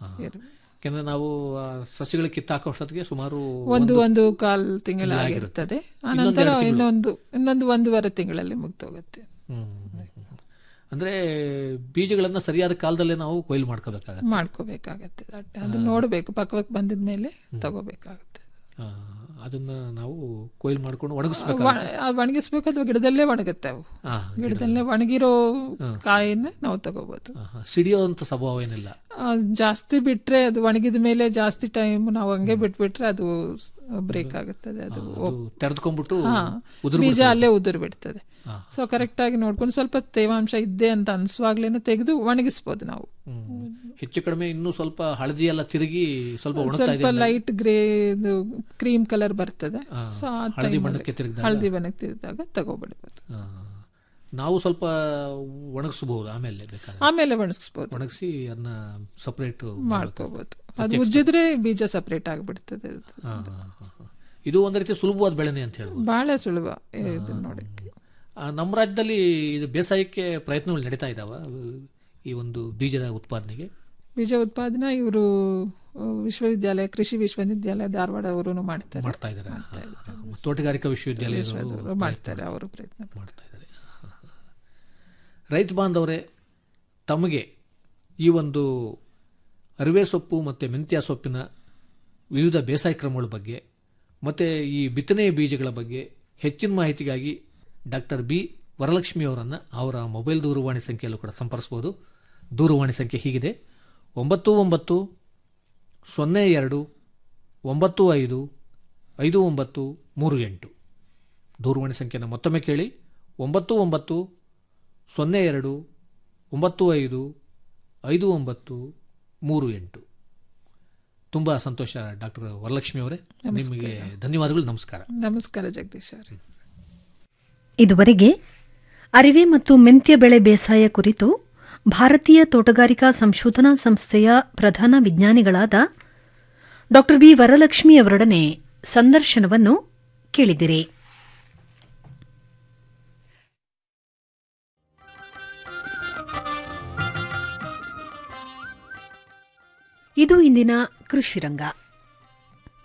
ಯಾಕಂದ್ರೆ ನಾವು ಆ ಸಸಿಗಳಿಗೆ ಕಿತ್ತಾಕೋಷ್ಟೊತ್ತಿಗೆ ಸುಮಾರು ಒಂದು ಒಂದು ಕಾಲ್ ತಿಂಗಳಾಗಿರ್ತದೆ ಆನಂತರ ಇನ್ನೊಂದು ಇನ್ನೊಂದು ಒಂದೂವರೆ ತಿಂಗಳಲ್ಲಿ ಮುಗ್ದೋಗುತ್ತೆ ಹ್ಮ್. ಅಂದ್ರೆ ಬೀಜಗಳನ್ನ ಸರಿಯಾದ ಕಾಲದಲ್ಲೇ ನಾವು ಕೊಯ್ಲು ಮಾಡ್ಕೋಬೇಕಾಗತ್ತೆ ಮಾಡ್ಕೋಬೇಕಾಗತ್ತೆ ಅಟ್- ಅದು ನೋಡ್ಬೇಕು ಪಕ್ವಕ್ಕೆ ಬಂದಿದ ಮೇಲೆ ತಗೋಬೇಕಾಗುತ್ತೆ ಆ, ಅದನ್ನ ನಾವು ಕೊಯ್ಲು ಮಾಡ್ಕೊಂಡು ಒಣಗಿಸ್ಬೇಕು ವ- ಅದು ಒಣಗಿಸ್ಬೇಕು ಅಥವಾ ಗಿಡದಲ್ಲೇ ಒಣಗುತ್ತೆ ಅವು ಆ, ಗಿಡದಲ್ಲೇ ಒಣಗಿರೋ ಕಾಯಿನ ನಾವು ತಗೋಬಹುದು ಸಿಡಿಯೋಂತ ಸ್ವಭಾವ ಏನಿಲ್ಲ ಆ, ಜಾಸ್ತಿ ಬಿಟ್ರೆ ಅದು ಒಣಗಿದ ಮೇಲೆ ಜಾಸ್ತಿ ಟೈಮ್ ನಾವು ಹಂಗೆ ಬಿಟ್ಬಿಟ್ರೆ ಅದು ಬ್ರೇಕ್ ಆಗುತ್ತದೆ ಅದು ಅದು ತೆರೆದುಕೊಂಡ್ಬಿಟ್ಟು ಹಾ, ಉದುರು ಬೀಜ ಅಲ್ಲೇ ಉದುರು ಬಿಡ್ತದೆ ಸೊ ಕರೆಕ್ಟ್ ಆಗಿ ನೋಡ್ಕೊಂಡು ಸ್ವಲ್ಪ ತೇವಾಂಶ ಇದ್ದೆ ಅಂತ ಅನ್ಸುವಾಗ್ಲೇನೆ ತೆಗೆದು ಒಣಗಿಸ್ಬೋದು ನಾವು ಹ್ಮ್. ಹೆಚ್ಚು ಕಡಿಮೆ ಇನ್ನೂ ಸ್ವಲ್ಪ ಹಳದಿ ಎಲ್ಲ ತಿರುಗಿ ಸ್ವಲ್ಪ ಒಣಗ್ತಾ ಸ್ವಲ್ಪ ಇದೆ ಅಂದ್ರೆ- ಲೈಟ್ ಗ್ರೇ ಕ್ರೀಮ್ ಕಲರ್ ಬರ್ತದೆ ಆ, ಸೊ ಆ ಹಳದಿ time ಬಣ್ಣಕ್ಕೆ ಅಲ್ಲಿ- ತಿರುಗ್ದಾಗ? ಹಳದಿ ಬಣ್ಣಕ್ಕೆ ತಿರುಗಿದಾಗ ತಗೋಬಿಡ್ಬೋದು ಆ, ನಾವು ಸ್ವಲ್ಪ ಒಣಗಿಸಬಹುದು ಆಮೇಲೆ ಬೇಕಾದ್ರೆ ಆಮೇಲೆ ಒಣಗಿಸ್ಬೋದು ಒಣಗಿಸಿ ಅದನ್ನ ಸಪರೇಟ್ ಮಾಡ್ಕೋಬಹುದು ಅದು ಉಜ್ಜಿದ್ರೆ ಬೀಜ ಸಪರೇಟ್ ಆಗಿಬಿಡ್ತದೆ ಇದು ಒಂದ್ ರೀತಿ ಸುಲಭವಾದ ಬೆಳೆನೆ ಅಂತ ಹೇಳ್ಬೋದು ಬಹಳ ಸುಲಭ ಇದು ನೋಡಕ್ಕೆ ಆ, ನಮ್ಮ ರಾಜ್ಯದಲ್ಲಿ ಇದು ಬೇಸಾಯಕ್ಕೆ ಪ್ರಯತ್ನಗಳು ನಡೀತಾ ಇದಾವ ಈ ಒಂದು ಬೀಜದ ಉತ್ಪಾದನೆಗೆ ಬೀಜ ಉತ್ಪಾದನಾ ಇವರು ವಿಶ್ವವಿದ್ಯಾಲಯ ಕೃಷಿ ವಿಶ್ವವಿದ್ಯಾಲಯ ಧಾರವಾಡ ಅವರು ಮಾಡ್ತಾರೆ ಮಾಡ್ತಾ ಇದ್ದಾರೆ ತೋಟಗಾರಿಕಾ ವಿಶ್ವವಿದ್ಯಾಲಯದವರು ವಿಶ್ವದ- ಮಾಡ್ತಾರೆ ಅವರು ಪ್ರಯತ್ನ ಮಾಡ್ತಾ ಇದ್ದಾರೆ ರೈತ ಬಾಂಧವರೇ ತಮಗೆ ಈ ಒಂದು ಅರಿವೆ ಸೊಪ್ಪು ಮತ್ತು ಮೆಂತ್ಯ ಸೊಪ್ಪಿನ ವಿವಿಧ ಬೇಸಾಯ ಕ್ರಮಗಳ ಬಗ್ಗೆ ಮತ್ತು ಈ ಬಿತ್ತನೆಯ ಬೀಜಗಳ ಬಗ್ಗೆ ಹೆಚ್ಚಿನ ಮಾಹಿತಿಗಾಗಿ ಡಾಕ್ಟರ್ ಬಿ ವರಲಕ್ಷ್ಮಿ ಅವರನ್ನು ಅವರ ಮೊಬೈಲ್ ದೂರವಾಣಿ ಸಂಖ್ಯೆಯಲ್ಲೂ ಕೂಡ ಸಂಪರ್ಸ್ಬೋದು ದೂರವಾಣಿ ಸಂಖ್ಯೆ ಹೀಗಿದೆ ಒಂಬತ್ತು ಒಂಬತ್ತು ಸೊನ್ನೆ ಎರಡು ಒಂಬತ್ತು ಐದು ಐದು ಒಂಬತ್ತು ಮೂರು ಎಂಟು ದೂರವಾಣಿ ಸಂಖ್ಯೆಯನ್ನು ಮತ್ತೊಮ್ಮೆ ಕೇಳಿ ಒಂಬತ್ತು ಒಂಬತ್ತು ಸೊನ್ನೆ ಎರಡು ಒಂಬತ್ತು ಐದು ಐದು ಒಂಬತ್ತು ಮೂರು ಎಂಟು ತುಂಬ ಸಂತೋಷ ಡಾಕ್ಟರ್ ವರಲಕ್ಷ್ಮಿ ಅವರೇ ನಿಮಗೆ ಧನ್ಯವಾದಗಳು ನಮಸ್ಕಾರ ನಮಸ್ಕಾರ ಜಗದೀಶ್ ಅವರೇ ಇದುವರೆಗೆ ಅರಿವೆ ಮತ್ತು ಮೆಂತ್ಯ ಬೆಳೆ ಬೇಸಾಯ ಕುರಿತು ಭಾರತೀಯ ತೋಟಗಾರಿಕಾ ಸಂಶೋಧನಾ ಸಂಸ್ಥೆಯ ಪ್ರಧಾನ ವಿಜ್ಞಾನಿಗಳಾದ ಡಾ ಬಿ ವರಲಕ್ಷ್ಮಿ ಅವರೊಡನೆ ಸಂದರ್ಶನವನ್ನು ಕೇಳಿದಿರಿ ಇದು ಇಂದಿನ ಕೃಷಿರಂಗ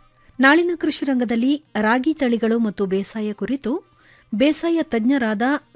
ನಾಳಿನ ಕೃಷಿರಂಗದಲ್ಲಿ ರಾಗಿ ತಳಿಗಳು ಮತ್ತು ಬೇಸಾಯ ಕುರಿತು ಬೇಸಾಯ ತಜ್ಞರಾದ